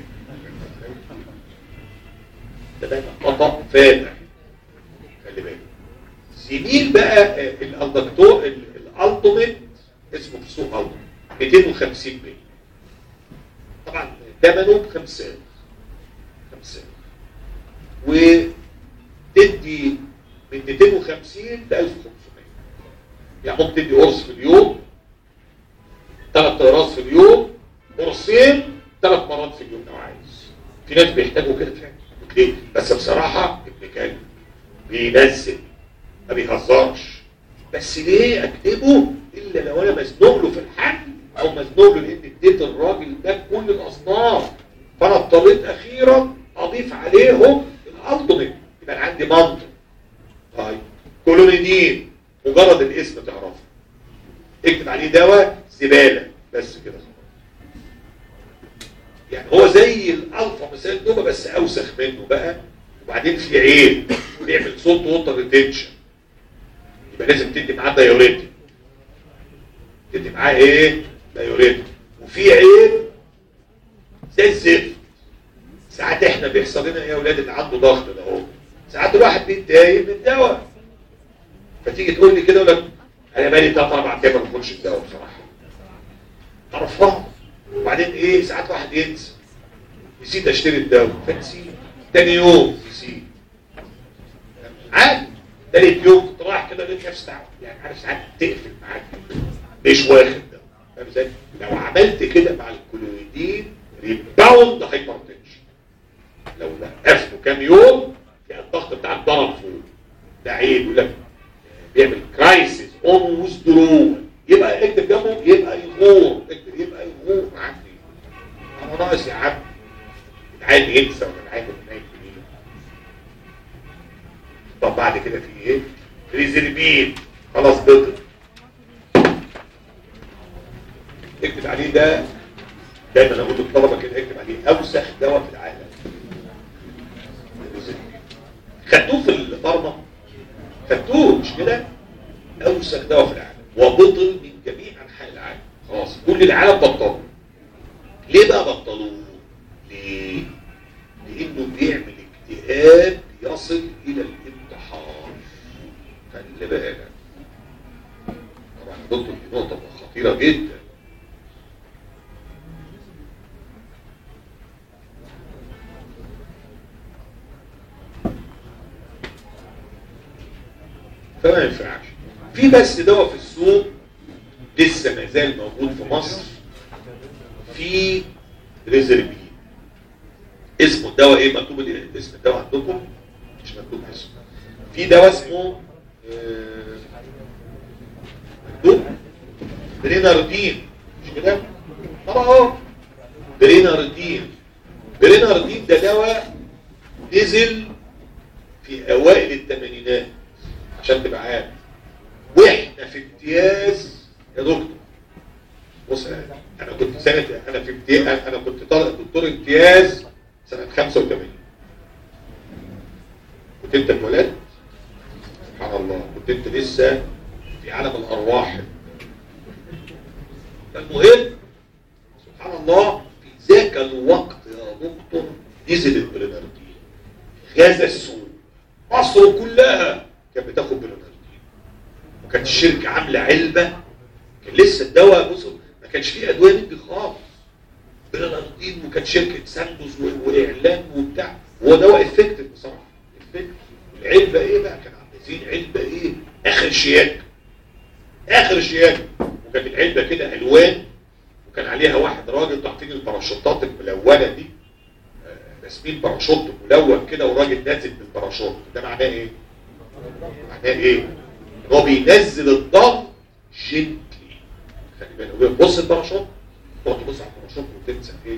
ده بقى خطا فادح خلي بالك زميل بقى آه، الدكتور الالتيميت اسمه في السوق التيميت 250 جنيه طبعا ثمنه ب 5000 5000 وتدي من 250 ل 1500 يعني ممكن تدي قرص في اليوم ثلاث اقراص في اليوم قرصين ثلاث مرات في اليوم لو عايز في ناس بيحتاجوا كده فعلا اوكي بس بصراحه ابن كلب بينزل ما بيهزرش بس ليه اكتبه الا لو انا مزنوق له في الحل او مزنوق له لان اديت الراجل ده كل الاصناف فانا اضطريت اخيرا اضيف عليهم الالتيميت يبقى أنا عندي منطق طيب كولونيدين مجرد الاسم تعرفه اكتب عليه دواء زباله بس كده خلاص يعني هو زي الالفا مثال دوبا بس اوسخ منه بقى وبعدين في عيب بيعمل صوت ووتر ريتنشن يبقى لازم تدي معاه دايوريتك تدي معاه ايه دايوريتك وفي عيب زي الزفت ساعات احنا بيحصل لنا ايه يا اولاد اللي عنده ضغط ده اهو ساعات الواحد بيتضايق من الدواء فتيجي تقول لي كده اقول لك انا بقالي ثلاث اربع ايام ما باخدش الدواء بصراحه عرفها وبعدين ايه ساعات واحد ينسى نسيت اشتري الدواء فنسيت تاني يوم نسيت عادي تالت يوم كنت رايح كده لقيت نفسي تعب يعني عارف ساعات تقفل معاك مش واخد ده فاهم ازاي؟ لو عملت كده مع الكلويدين ريباوند هايبرتنشن لو وقفته كام يوم يعني الضغط بتاعك ضرب فوق ده عيب يقول لك بيعمل كرايسيس اون ويزدرو يبقى اكتب جنبه يبقى يغور اكتب يبقى يغور معاك انا ناقص يا عم العيل ينسى ولا العيل نايم منين طب بعد كده في ايه ريزربين خلاص بطل اكتب عليه ده دايما اقول للطلبه كده اكتب عليه اوسخ دواء في العالم خدوه في الفارما خدوه مش كده اوسخ دواء في العالم وبطل من جميع انحاء العالم خلاص كل العالم بطلوا ليه بقى بطلوه ليه لانه بيعمل اكتئاب يصل الى الانتحار خلي بالك طبعا يا دكتور دي نقطه خطيره جدا فما ينفعش في بس دواء في السوق لسه ما زال موجود في مصر في ريزربين اسمه الدواء ايه مكتوب ال- اسم الدواء عندكم مش مكتوب اسمه في دواء اسمه آه، مكتوب بريناردين مش كده طب اهو بريناردين بريناردين ده دواء نزل في اوائل الثمانينات عشان تبقى عارف واحنا في امتياز يا دكتور بص انا كنت سنه انا في امتياز انا كنت طالب دكتور امتياز سنه 85 كنت انت اتولدت سبحان الله كنت انت لسه في عالم الارواح المهم سبحان الله في ذاك الوقت يا دكتور نزل البريناردين غزا السوق مصر كلها كانت بتاخد بريناردين كانت الشركه عامله علبه كان لسه الدواء بصوا ما كانش فيه ادويه ندي خالص بنادين وكانت شركه ساندوز و- واعلان وبتاع هو دواء افكتيف بصراحه افكتيف العلبه ايه بقى كان عاملين علبه ايه اخر شياكه اخر شياكه وكانت العلبه كده الوان وكان عليها واحد راجل تعطيني الباراشوتات الملونه دي آه، راسمين باراشوت ملون كده وراجل نازل بالباراشوت ده معناه ايه؟ معناه ايه؟ إن هو بينزل الضغط جنتلي خلي بالك بص الباراشوت تقعد تبص على الباراشوت وتنسى ايه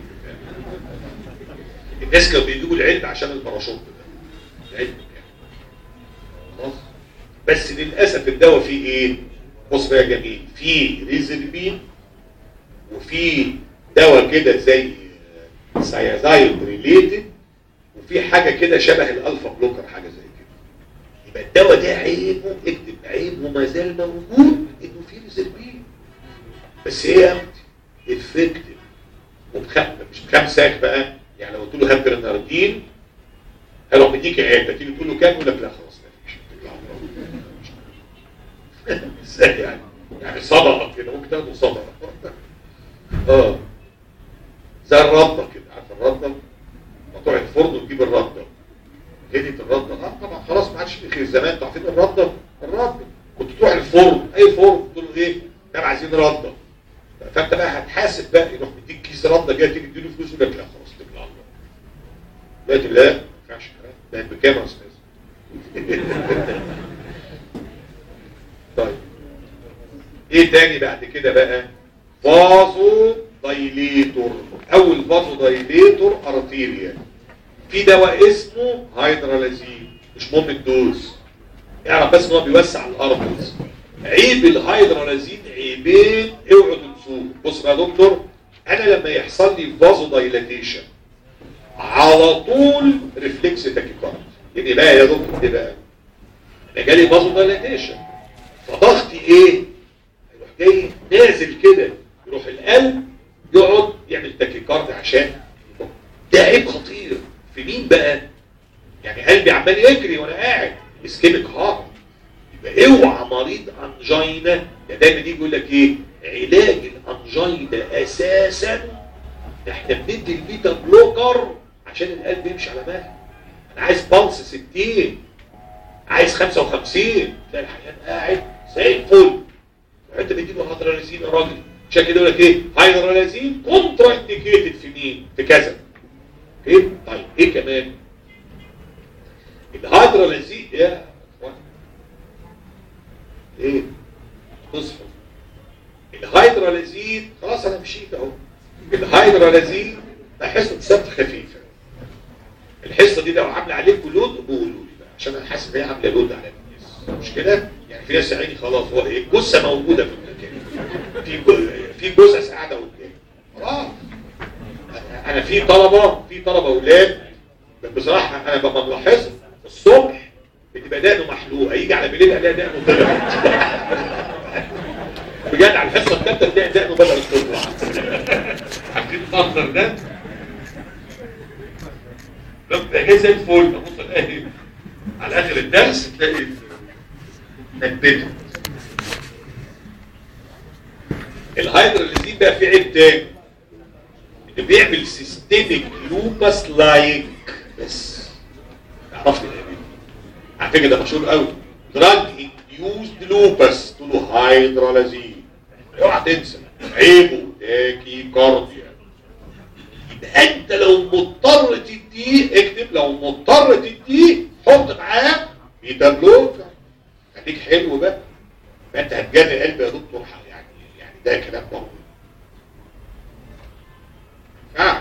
الناس كانوا بيجيبوا العلم عشان الباراشوت ده العلم يعني خلاص بس للاسف الدواء فيه ايه؟ بص بقى يا جميل فيه ريزربين وفي دواء كده زي سايازايد ريليتد وفي حاجه كده شبه الالفا بلوكر حاجه زي كده يبقى الدواء ده عيبه اكتب عيبه ما زال موجود انه فيه ريزربين بس ايه يا اختي افكتيف وبخ... مش بكام ساك بقى يعني لو قلت له هات برناردين هيروح مديك علبه تيجي تقول له كام يقول لك لا خلاص ما فيش ازاي يعني يعني صدقه كده ممكن تاخده صدقه اه زي الرده كده عارف الرده مقطوع الفرن وتجيب الرده هديت الرده اه طبعا خلاص ما عادش في خير زمان انتوا عارفين الرده الرده كنت تروح الفرن اي فرن تقول له ايه احنا عايزين رده فانت بقى هتحاسب بقى يروح مديك كيس رده جاي تيجي تديله فلوس يقول لك لا خلاص اتكل على الله دلوقتي لا ما ينفعش الكلام بقت بكام يا استاذ طيب ايه تاني بعد كده بقى فازو دايليتور اول فازو دايليتور ارتيريا في دواء اسمه هيدرالازين مش مهم الدوز اعرف بس ان هو بيوسع الارترز عيب الهيدرالازين عيبين اوعوا تنسوه بص بقى يا دكتور انا لما يحصل لي فازو دايلاتيشن على طول ريفلكس تاكيكارد يعني بقى يا دكتور ايه بقى انا جالي فازو دايلاتيشن فضغطي ايه يروح جاي نازل كده يروح القلب يقعد يعمل تاكيكارد عشان ده عيب خطير في مين بقى يعني قلبي عمال يجري وانا قاعد اسكيميك هارت يبقى اوعى مريض انجينا ده دايما يجي يقول لك ايه علاج الانجينا اساسا احنا بندي البيتا بلوكر عشان القلب يمشي على مهل انا عايز بالس 60 عايز 55 تلاقي الحيان قاعد زي الفل انت بتديله هيدرالازين يا راجل عشان كده يقول لك ايه هيدرالازين كونترا انديكيتد في مين في كذا ايه طيب ايه كمان الهيدرالازين يا اخوان ايه تصحوا الهيدرالازين خلاص انا مشيت اهو الهيدرالازين ده حصه سبت خفيفه الحصه دي لو عامله عليكم لود قولوا لي بقى عشان انا حاسس ان هي عامله لود على الناس مش كده يعني في ناس يا عيني خلاص هو ايه جثه موجوده في المكان في جو- في جثث قاعده قدام خلاص انا في طلبه في طلبه اولاد بصراحه انا ببقى ملاحظ الصبح بتبقى دقنه محلوقه يجي على بالليل الاقي دقنه طلعت بجد على الحصه الثالثه تلاقي دقنه بدات تطلع عارفين المنظر ده؟ لما جاي زي الفل ابص الاقي على اخر الدرس تلاقي نكبته الهيدراليزين بقى في عيب تاني اللي بيعمل سيستميك لوبس لايك بس عرفت العيب على فكره ده مشهور قوي دراج انديوزد لوبس تقول له هيدرالازين اوعى تنسى عيبه تاكي كارديا يبقى انت لو مضطر تديه اكتب لو مضطر تديه حط معاه بيتا بلوكر خليك حلو بقى ما انت هتجري قلب يا دكتور يعني يعني ده كلام برضه آه.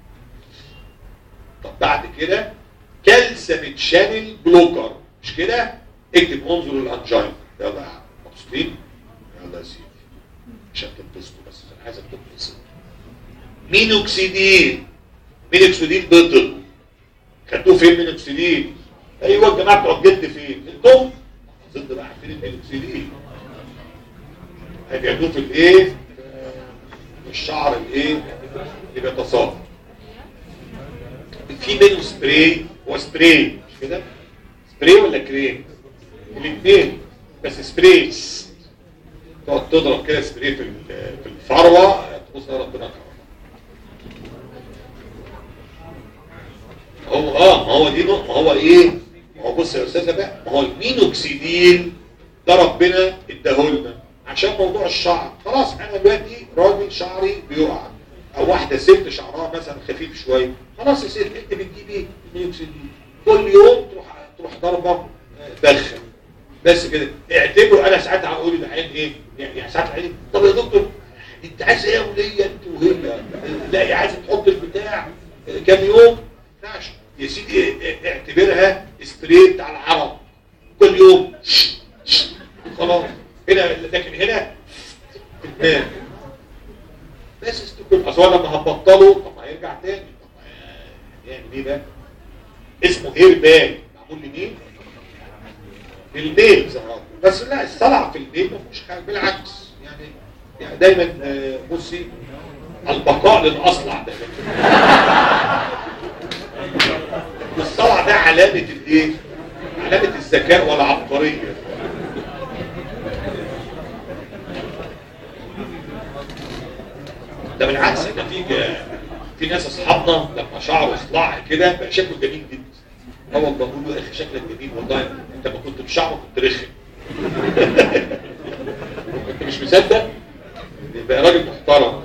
طب بعد كده كالسيوم شانل بلوكر مش كده اكتب انظر الانجين يلا يا عم مبسوطين يلا يا سيدي عشان تنبسطوا بس انا عايزك تنبسط مينوكسيدين مينوكسيدين بطل خدوه فين مينوكسيدين ايوه الجماعه بتوع الجد فين انتم ضد بقى عارفين المينوكسيدين هيبيعوه في الايه في الشعر الايه اللي بيتصاف في منه سبراي هو سبراي مش كده سبراي ولا كريم الاثنين بس سبراي تقعد تضرب كده سبراي في ال- في الفروه تبص يا ربنا كرم هو اه ما هو دي نقطة ما هو ايه ما هو بص يا استاذه بقى ما هو المينوكسيديل ده ربنا اداهولنا عشان موضوع الشعر خلاص انا دلوقتي راجل شعري بيقع او واحده ست شعرها مثلا خفيف شويه خلاص يا ست انت بتجيبي المينوكسيديل كل يوم تروح تروح ضربه آه، بخن بس كده اعتبروا انا ساعات هقول للعيان ايه يعني ساعات العيان طب يا دكتور انت عايز ايه يا وليه انت وهي لا هي عايزه تحط البتاع كام يوم ما ينفعش يا سيدي اه- اه- اعتبرها سبراي بتاع العرب كل يوم شش- شش. خلاص هنا لكن هنا في الدماغ بس استكون اصل هو لما هتبطله طب ما هيرجع تاني طب ما هيعمل ايه ده اسمه هير باك معمول لمين؟ للميل زي ما قلت. بس لا الصلع في الميل ما فيهوش حاجه بالعكس يعني يعني دايما آه، بصي البقاء للاصلع دايما والصلع ده علامه الايه؟ علامه الذكاء والعبقريه ده بالعكس ده في في ناس اصحابنا لما شعره صلع كده بقى شكله جميل جدا اه والله بقول له يا اخي شكلك جميل والله انت ما كنت بشعره كنت رخم انت مش مصدق يبقى راجل محترم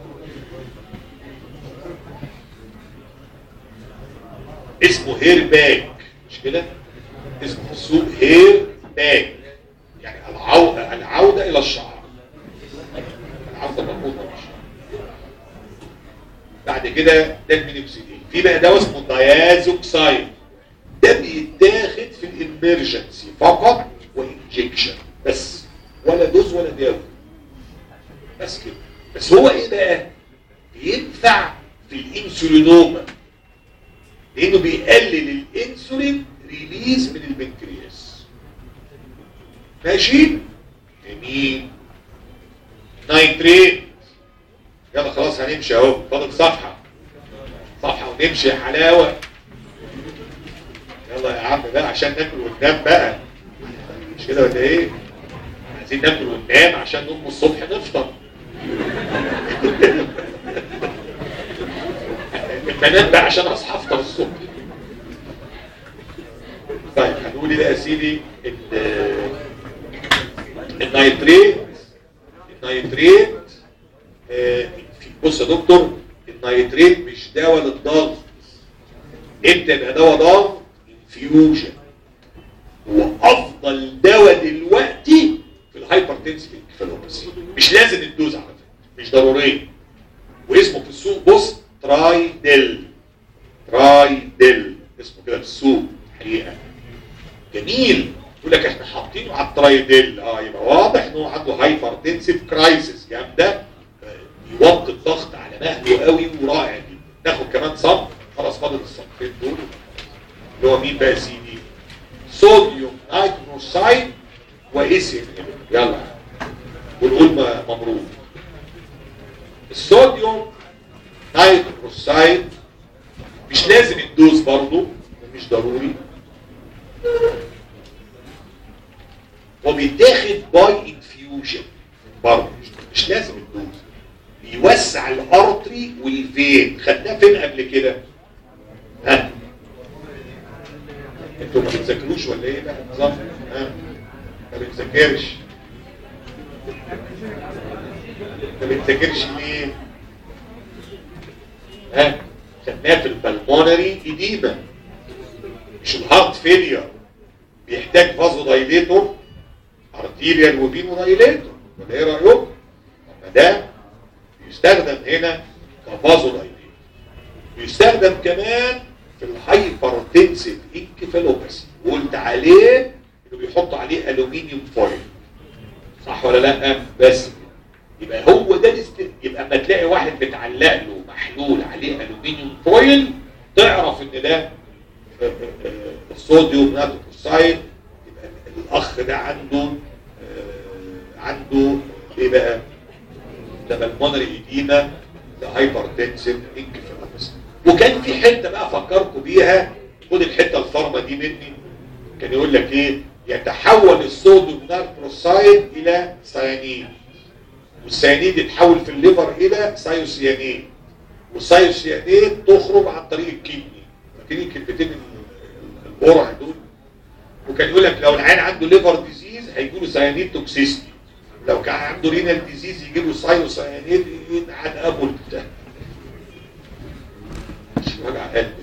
اسمه هير باك مش كده اسمه في السوق هير باك يعني العودة العودة إلى الشعر العودة مربوطة بالشعر بعد كده ده المينوكسيدين في بقى دواء اسمه دايازوكسايد ده بيتاخد في الامرجنسي فقط وانجكشن بس ولا دوز ولا دواء بس كده بس هو ايه بقى بينفع في الانسولينوما لانه بيقلل الانسولين ريليز من البنكرياس ماشي جميل نايتريت يلا خلاص هنمشي اهو فاضل صفحه صفحه ونمشي يا حلاوه يلا يا عم بقى عشان ناكل وننام بقى مش كده ولا ايه عايزين ناكل وننام عشان نقوم الصبح نفطر بنام بقى عشان اصحى افطر الصبح طيب هنقول ايه بقى يا سيدي ال- النيتريت النيتريت آه، في- بص يا دكتور النيتريت مش دواء للضغط امتى يبقى دواء ضغط انفيوجن هو افضل دواء دلوقتي في الهايبرتنسيف انكفالوباثي مش لازم الدوز على فكره مش ضروريه واسمه في السوق بص ترايدل ترايدل اسمه كده في السوق حقيقه جميل يقول لك احنا حاطينه على الترايدل اه يبقى واضح ان هو عنده هايبرتنسيف كرايسيس جامده آه، يوطي الضغط على مهله قوي ورائع جدا ناخد كمان صف خلاص فاضل الصفين دول اللي هو مين بقى يا سيدي صوديوم نايتروسايد وايسين يلا ونقول م- مبروك الصوديوم نايتروسايد مش لازم الدوز برضه مش ضروري وبيتاخد باي انفيوجن برضه مش- مش لازم الدوز بيوسع الارتري والفين خدناه فين قبل كده ها انتوا ما بتذاكروش ولا ايه بقى نظام ها ما بتذاكرش ما بتذاكرش ليه ها خدناه في البلمونري اديما مش الهارت فيلير بيحتاج فازو دايليتور ارتيريال وفينو دايليتور ولا ايه رايكم؟ طب ما ده يستخدم هنا كفازو دايليتور بيستخدم كمان في الهايبرتنسيف انكفالوباثي وقلت عليه انه بيحط عليه الومنيوم فويل صح ولا لا بس كده. يبقى هو ده الاست... يبقى اما تلاقي واحد متعلق له محلول عليه الومنيوم فويل تعرف ان ده آه، آه، آه، الصوديوم ناتروكسايد يبقى الاخ ده عنده آه، عنده ايه بقى ده بالمونري ايديما ده هايبرتنسيف انكفالوباثي وكان في حته بقى افكركم بيها خد الحته الفارمه دي مني كان يقول لك ايه يتحول الصوديوم نيتروسايد الى سيانيد والسيانيد يتحول في الليفر الى سايوسيانيد والسايوسيانيد تخرج عن طريق الكدني فاكرين الكلمتين القرع دول وكان يقول لك لو العيان عنده ليفر ديزيز هيجي له سيانيد توكسيستي لو كان عنده رينال ديزيز يجي له سايوسيانيد عن ابو البتاع مش وجع قلب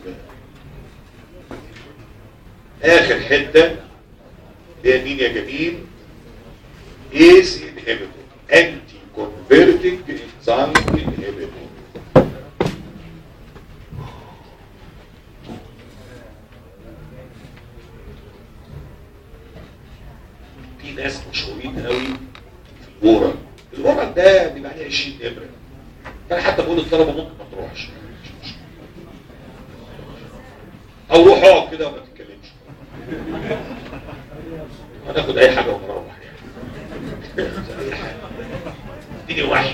ده اخر حته هي مين يا جميل ايس انهبيتور انتي كونفرتنج انزايم انهبيتور في ناس مشهورين قوي في الورق الورق ده بيبقى عليه 20 نمره فانا حتى بقول للطلبه ممكن ما تروحش او روح اقعد كده وما تتكلمش هناخد اي حاجه ونروح يعني اي حاجه اديني واحد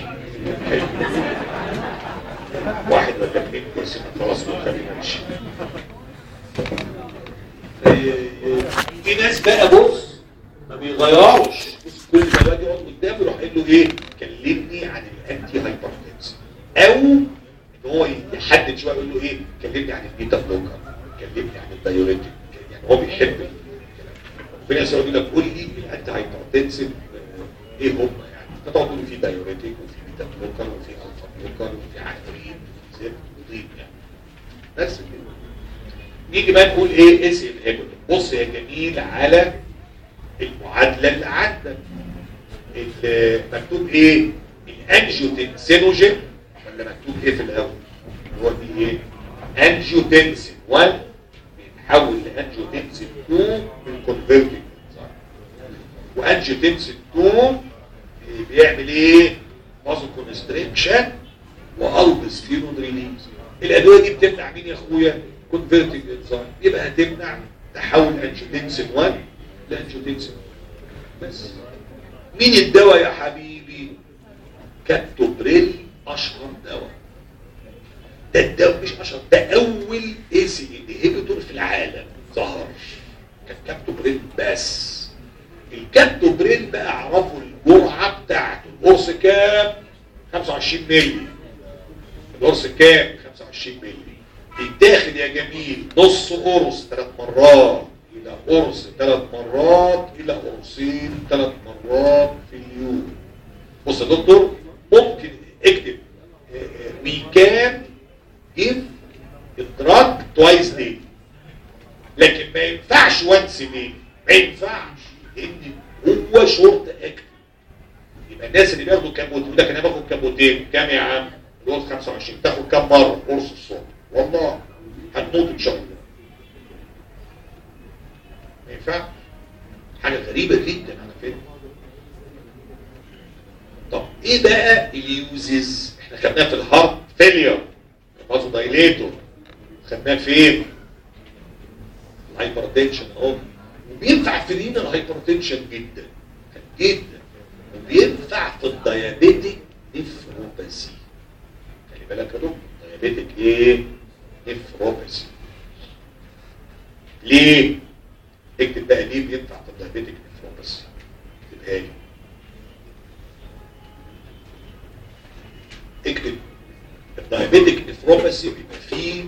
واحد ولا اثنين كرسي خلاص وخلينا نمشي في ناس بقى بص ما بيغيروش بص كل ما باجي اقعد قدامه يروح قايل له ايه كلمني عن الانتي هايبرتنسن او ان هو يحدد شويه يقول له ايه كلمني عن البيتا بلوكر كلمني عن الدايوريتك يعني هو بيحب الكلام في ناس يقول لك قول لي الانتي هايبرتنسن ايه هم يعني فتقعد تقول في دايوريتك وفي بيتا بلوكر وفي الفا بلوكر وفي عفرين زي بتضيف يعني بس كده نيجي بقى نقول ايه اس انهبيتور بص يا جميل على المعادله اللي عندك مكتوب ايه الانجيوتنسينوجين ولا مكتوب ايه في الاول هو دي ايه انجيوتنسين 1 بيتحول لانجيوتنسين 2 بالكونفرتنج وانجيوتنسين 2 بيعمل ايه مازو كونستريكشن والبسفيرون ريليز الادويه دي بتمنع مين يا اخويا كونفرتنج انزايم يبقى هتمنع تحول انجيوتنسين 1 لانجيوتنسين بس مين الدواء يا حبيبي كابتوبريل اشهر دواء ده الدواء مش اشهر ده اول اي سي انهبيتور في العالم ظهر كان كابتوبريل بس الكابتوبريل بقى اعرفوا الجرعه بتاعته القرص كام 25 مللي القرص كام 25 مللي بيتاخد يا جميل نص قرص ثلاث مرات الى قرص ثلاث مرات الى قرصين ثلاث مرات في اليوم بص يا دكتور ممكن اكتب وي كان جيف الدراج توايس دي لكن ما ينفعش وانس دي ما ينفعش لان هو شورت اكتف يبقى الناس اللي بياخدوا كابوت يقول لك انا باخد كابوتين كام يا عم؟ الوقت 25 تاخد كام مره قرص الصبح والله هتموت ان شاء الله ما ينفعش حاجه غريبه جدا على فكره طب ايه بقى اليوزز احنا خدناها في الهارت فيلير الفازو دايليتور خدناه فين الهايبرتنشن اهو وبينفع في لينا الهايبرتنشن جدا جدا وبينفع في الديابيتك نفروباسي خلي بالك يا دكتور ديابيتك ايه نفروباسي ليه اكتب بقى ليه بينفع في الديابيتك نفروباسي اكتبها لي اكتب الدايابيتك نفروباسي بيبقى فيه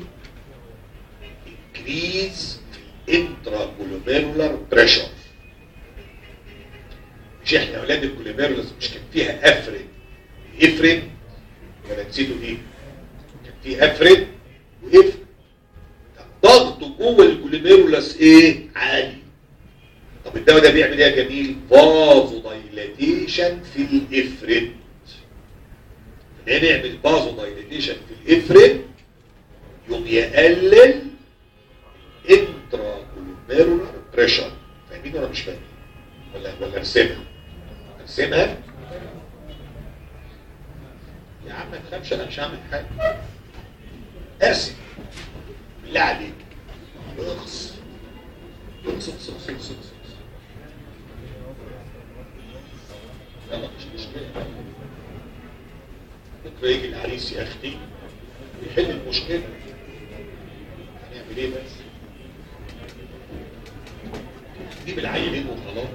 انكريز في الانتراجلوميرولار بريشر مش احنا اولاد الجلوميرولار مش كان فيها افرد افرد ولا نسيتوا دي كان في افرد وافرد ضغطه جوه الجلوميرولاس ايه عالي طب الدواء ده بيعمل ايه يا جميل فازو دايلاتيشن في الافرد نعمل بازو دايليتيشن في الافرد يقوم يقلل انترا كولوميرولار بريشر فاهمين ولا مش فاهمين ولا ولا ارسمها ارسمها يا عم ما تخافش انا مش هعمل حاجه ارسم بالله عليك اخص اخص اخص اخص اخص يلا مش مشكله بكره يجي العريس يا اختي يحل المشكله هنعمل ايه بس نجيب العيلين وخلاص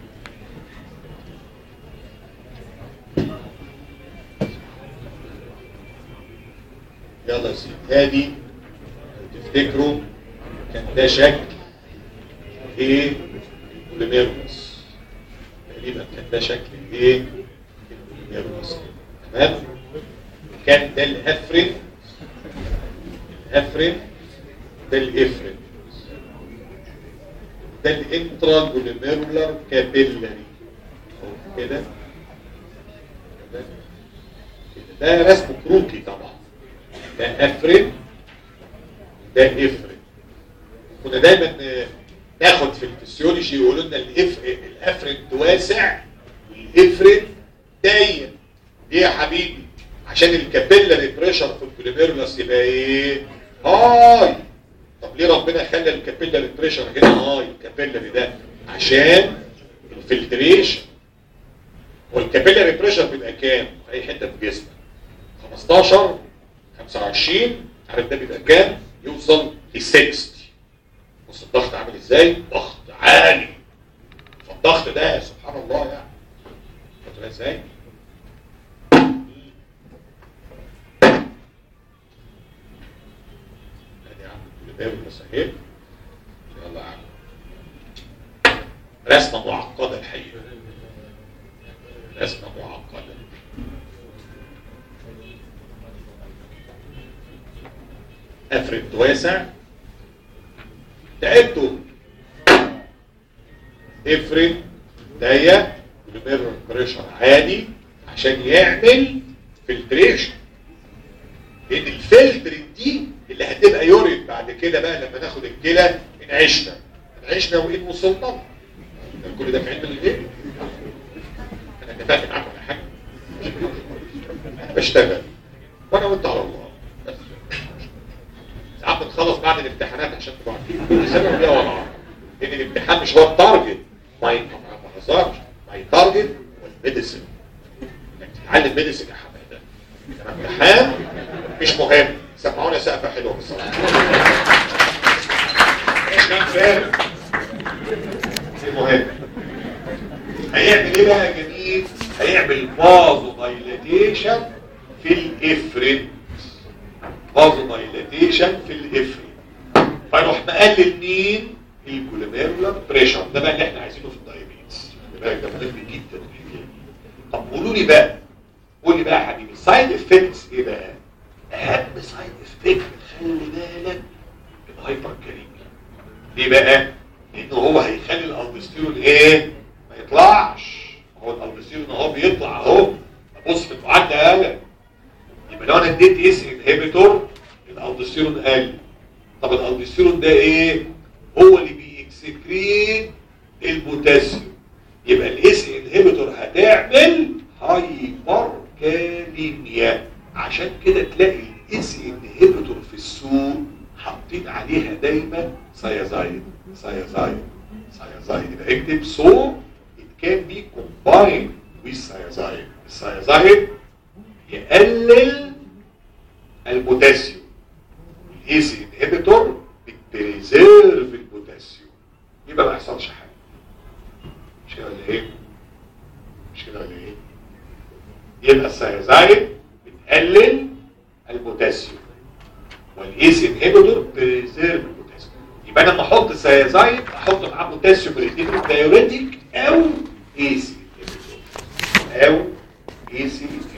يلا يا سيدي هادي لو تفتكروا كان ده شكل ايه البوليميرمس تقريبا كان ده شكل ايه البوليميرمس تمام كان ده الافرين الافرين ده الافرين ده الانترا جوليميرولار كابيلاري كده كده. ده رسم كروكي طبعا ده افرين ده افرين كنا دايما آه، ناخد في الفسيولوجي يقولوا لنا الإف... الافرين واسع والافرين ضيق ليه يا حبيبي عشان الكابيلاري بريشر في الكوليميرولس يبقى ايه هاي طب ليه ربنا خلى الكابيلاري بريشر هنا هاي الكابيلاري ده عشان الفلتريشن والكابيلاري بريشر بيبقى كام في اي حته في جسمك 15 25 عارف ده بيبقى كام يوصل ل 60 بص الضغط عامل ازاي ضغط عالي فالضغط ده سبحان الله يعني شفت ده ازاي ادي يا عم الباب بس اهي يلا يا عم رسمه معقده الحقيقه رسمه معقده افرد واسع تعبتوا افرد ضيق والميرور بريشر عالي عشان يعمل فلتريشن لان الفلتر دي اللي هتبقى يورين بعد كده بقى لما ناخد الكلى ان عشنا ان عشنا وان وصلنا ده كل ده في علم الغيب انا اتفقت معاكم على حاجه انا بشتغل وانا وانت على الله بس ساعات بنخلص بعد الامتحانات عشان تبقوا عارفين السبب ده ولا لان الامتحان مش هو التارجت ما ي- ما بهزرش ما التارجت والميديسن انك تتعلم ميديسن يا حبايبي ده الامتحان مش مهم سمعونا سقفه حلوه بصراحه مش كان فاهم المهم هيعمل ايه بقى يا جميل هيعمل فازو دايلاتيشن في الافرين فازو دايلاتيشن في الافرين فيروح مقلل مين الكوليميرولار بريشر ده بقى اللي احنا عايزينه في الدايابيتس خلي بالك ده مهم جدا الحكايه دي طب قولوا لي بقى قول لي بقى يا حبيبي سايد افكتس ايه بقى اهم سايد افكت خلي بالك الهايبر كاريميا ليه بقى لانه هو هيخلي الالدوستيرون ايه ما يطلعش هو الالدوستيرون اهو بيطلع اهو بص في المعادله قال يبقى لو انا اديت اس انهبيتور الالدوستيرون قل طب الالدوستيرون ده ايه هو اللي بيكسكريت البوتاسيوم يبقى الاس انهبيتور هتعمل هايبر كاليميا عشان كده تلاقي الاس انهبيتور في السوق حاطين عليها دايما سيازايد سيازايد سيازايد يبقى اكتب سو it can be combined with سيازايد السيازايد يقلل البوتاسيوم الاس انهبيتور بتريزيرف البوتاسيوم يبقى ما يحصلش حاجه مش كده ولا ايه مش كده ولا ايه يبقى السيازايد بتقلل البوتاسيوم والايس انهبيتور بريزيرف البوتاسيوم يبقى انا لما احط سيازايد احط معاه بوتاسيوم ريديتور دايوريتيك او ايسي انهبيتور او ايسي انهبيتور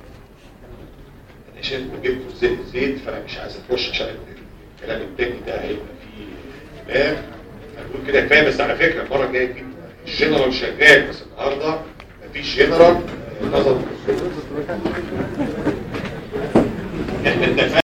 انا شايف ما جبته زيت زيت فانا مش عايز اخش عشان الكلام التاني ده هيبقى فيه كلام هنقول كده كفايه بس على فكره المره الجايه في الجنرال شغال بس النهارده مفيش جنرال نظر احنا اتفقنا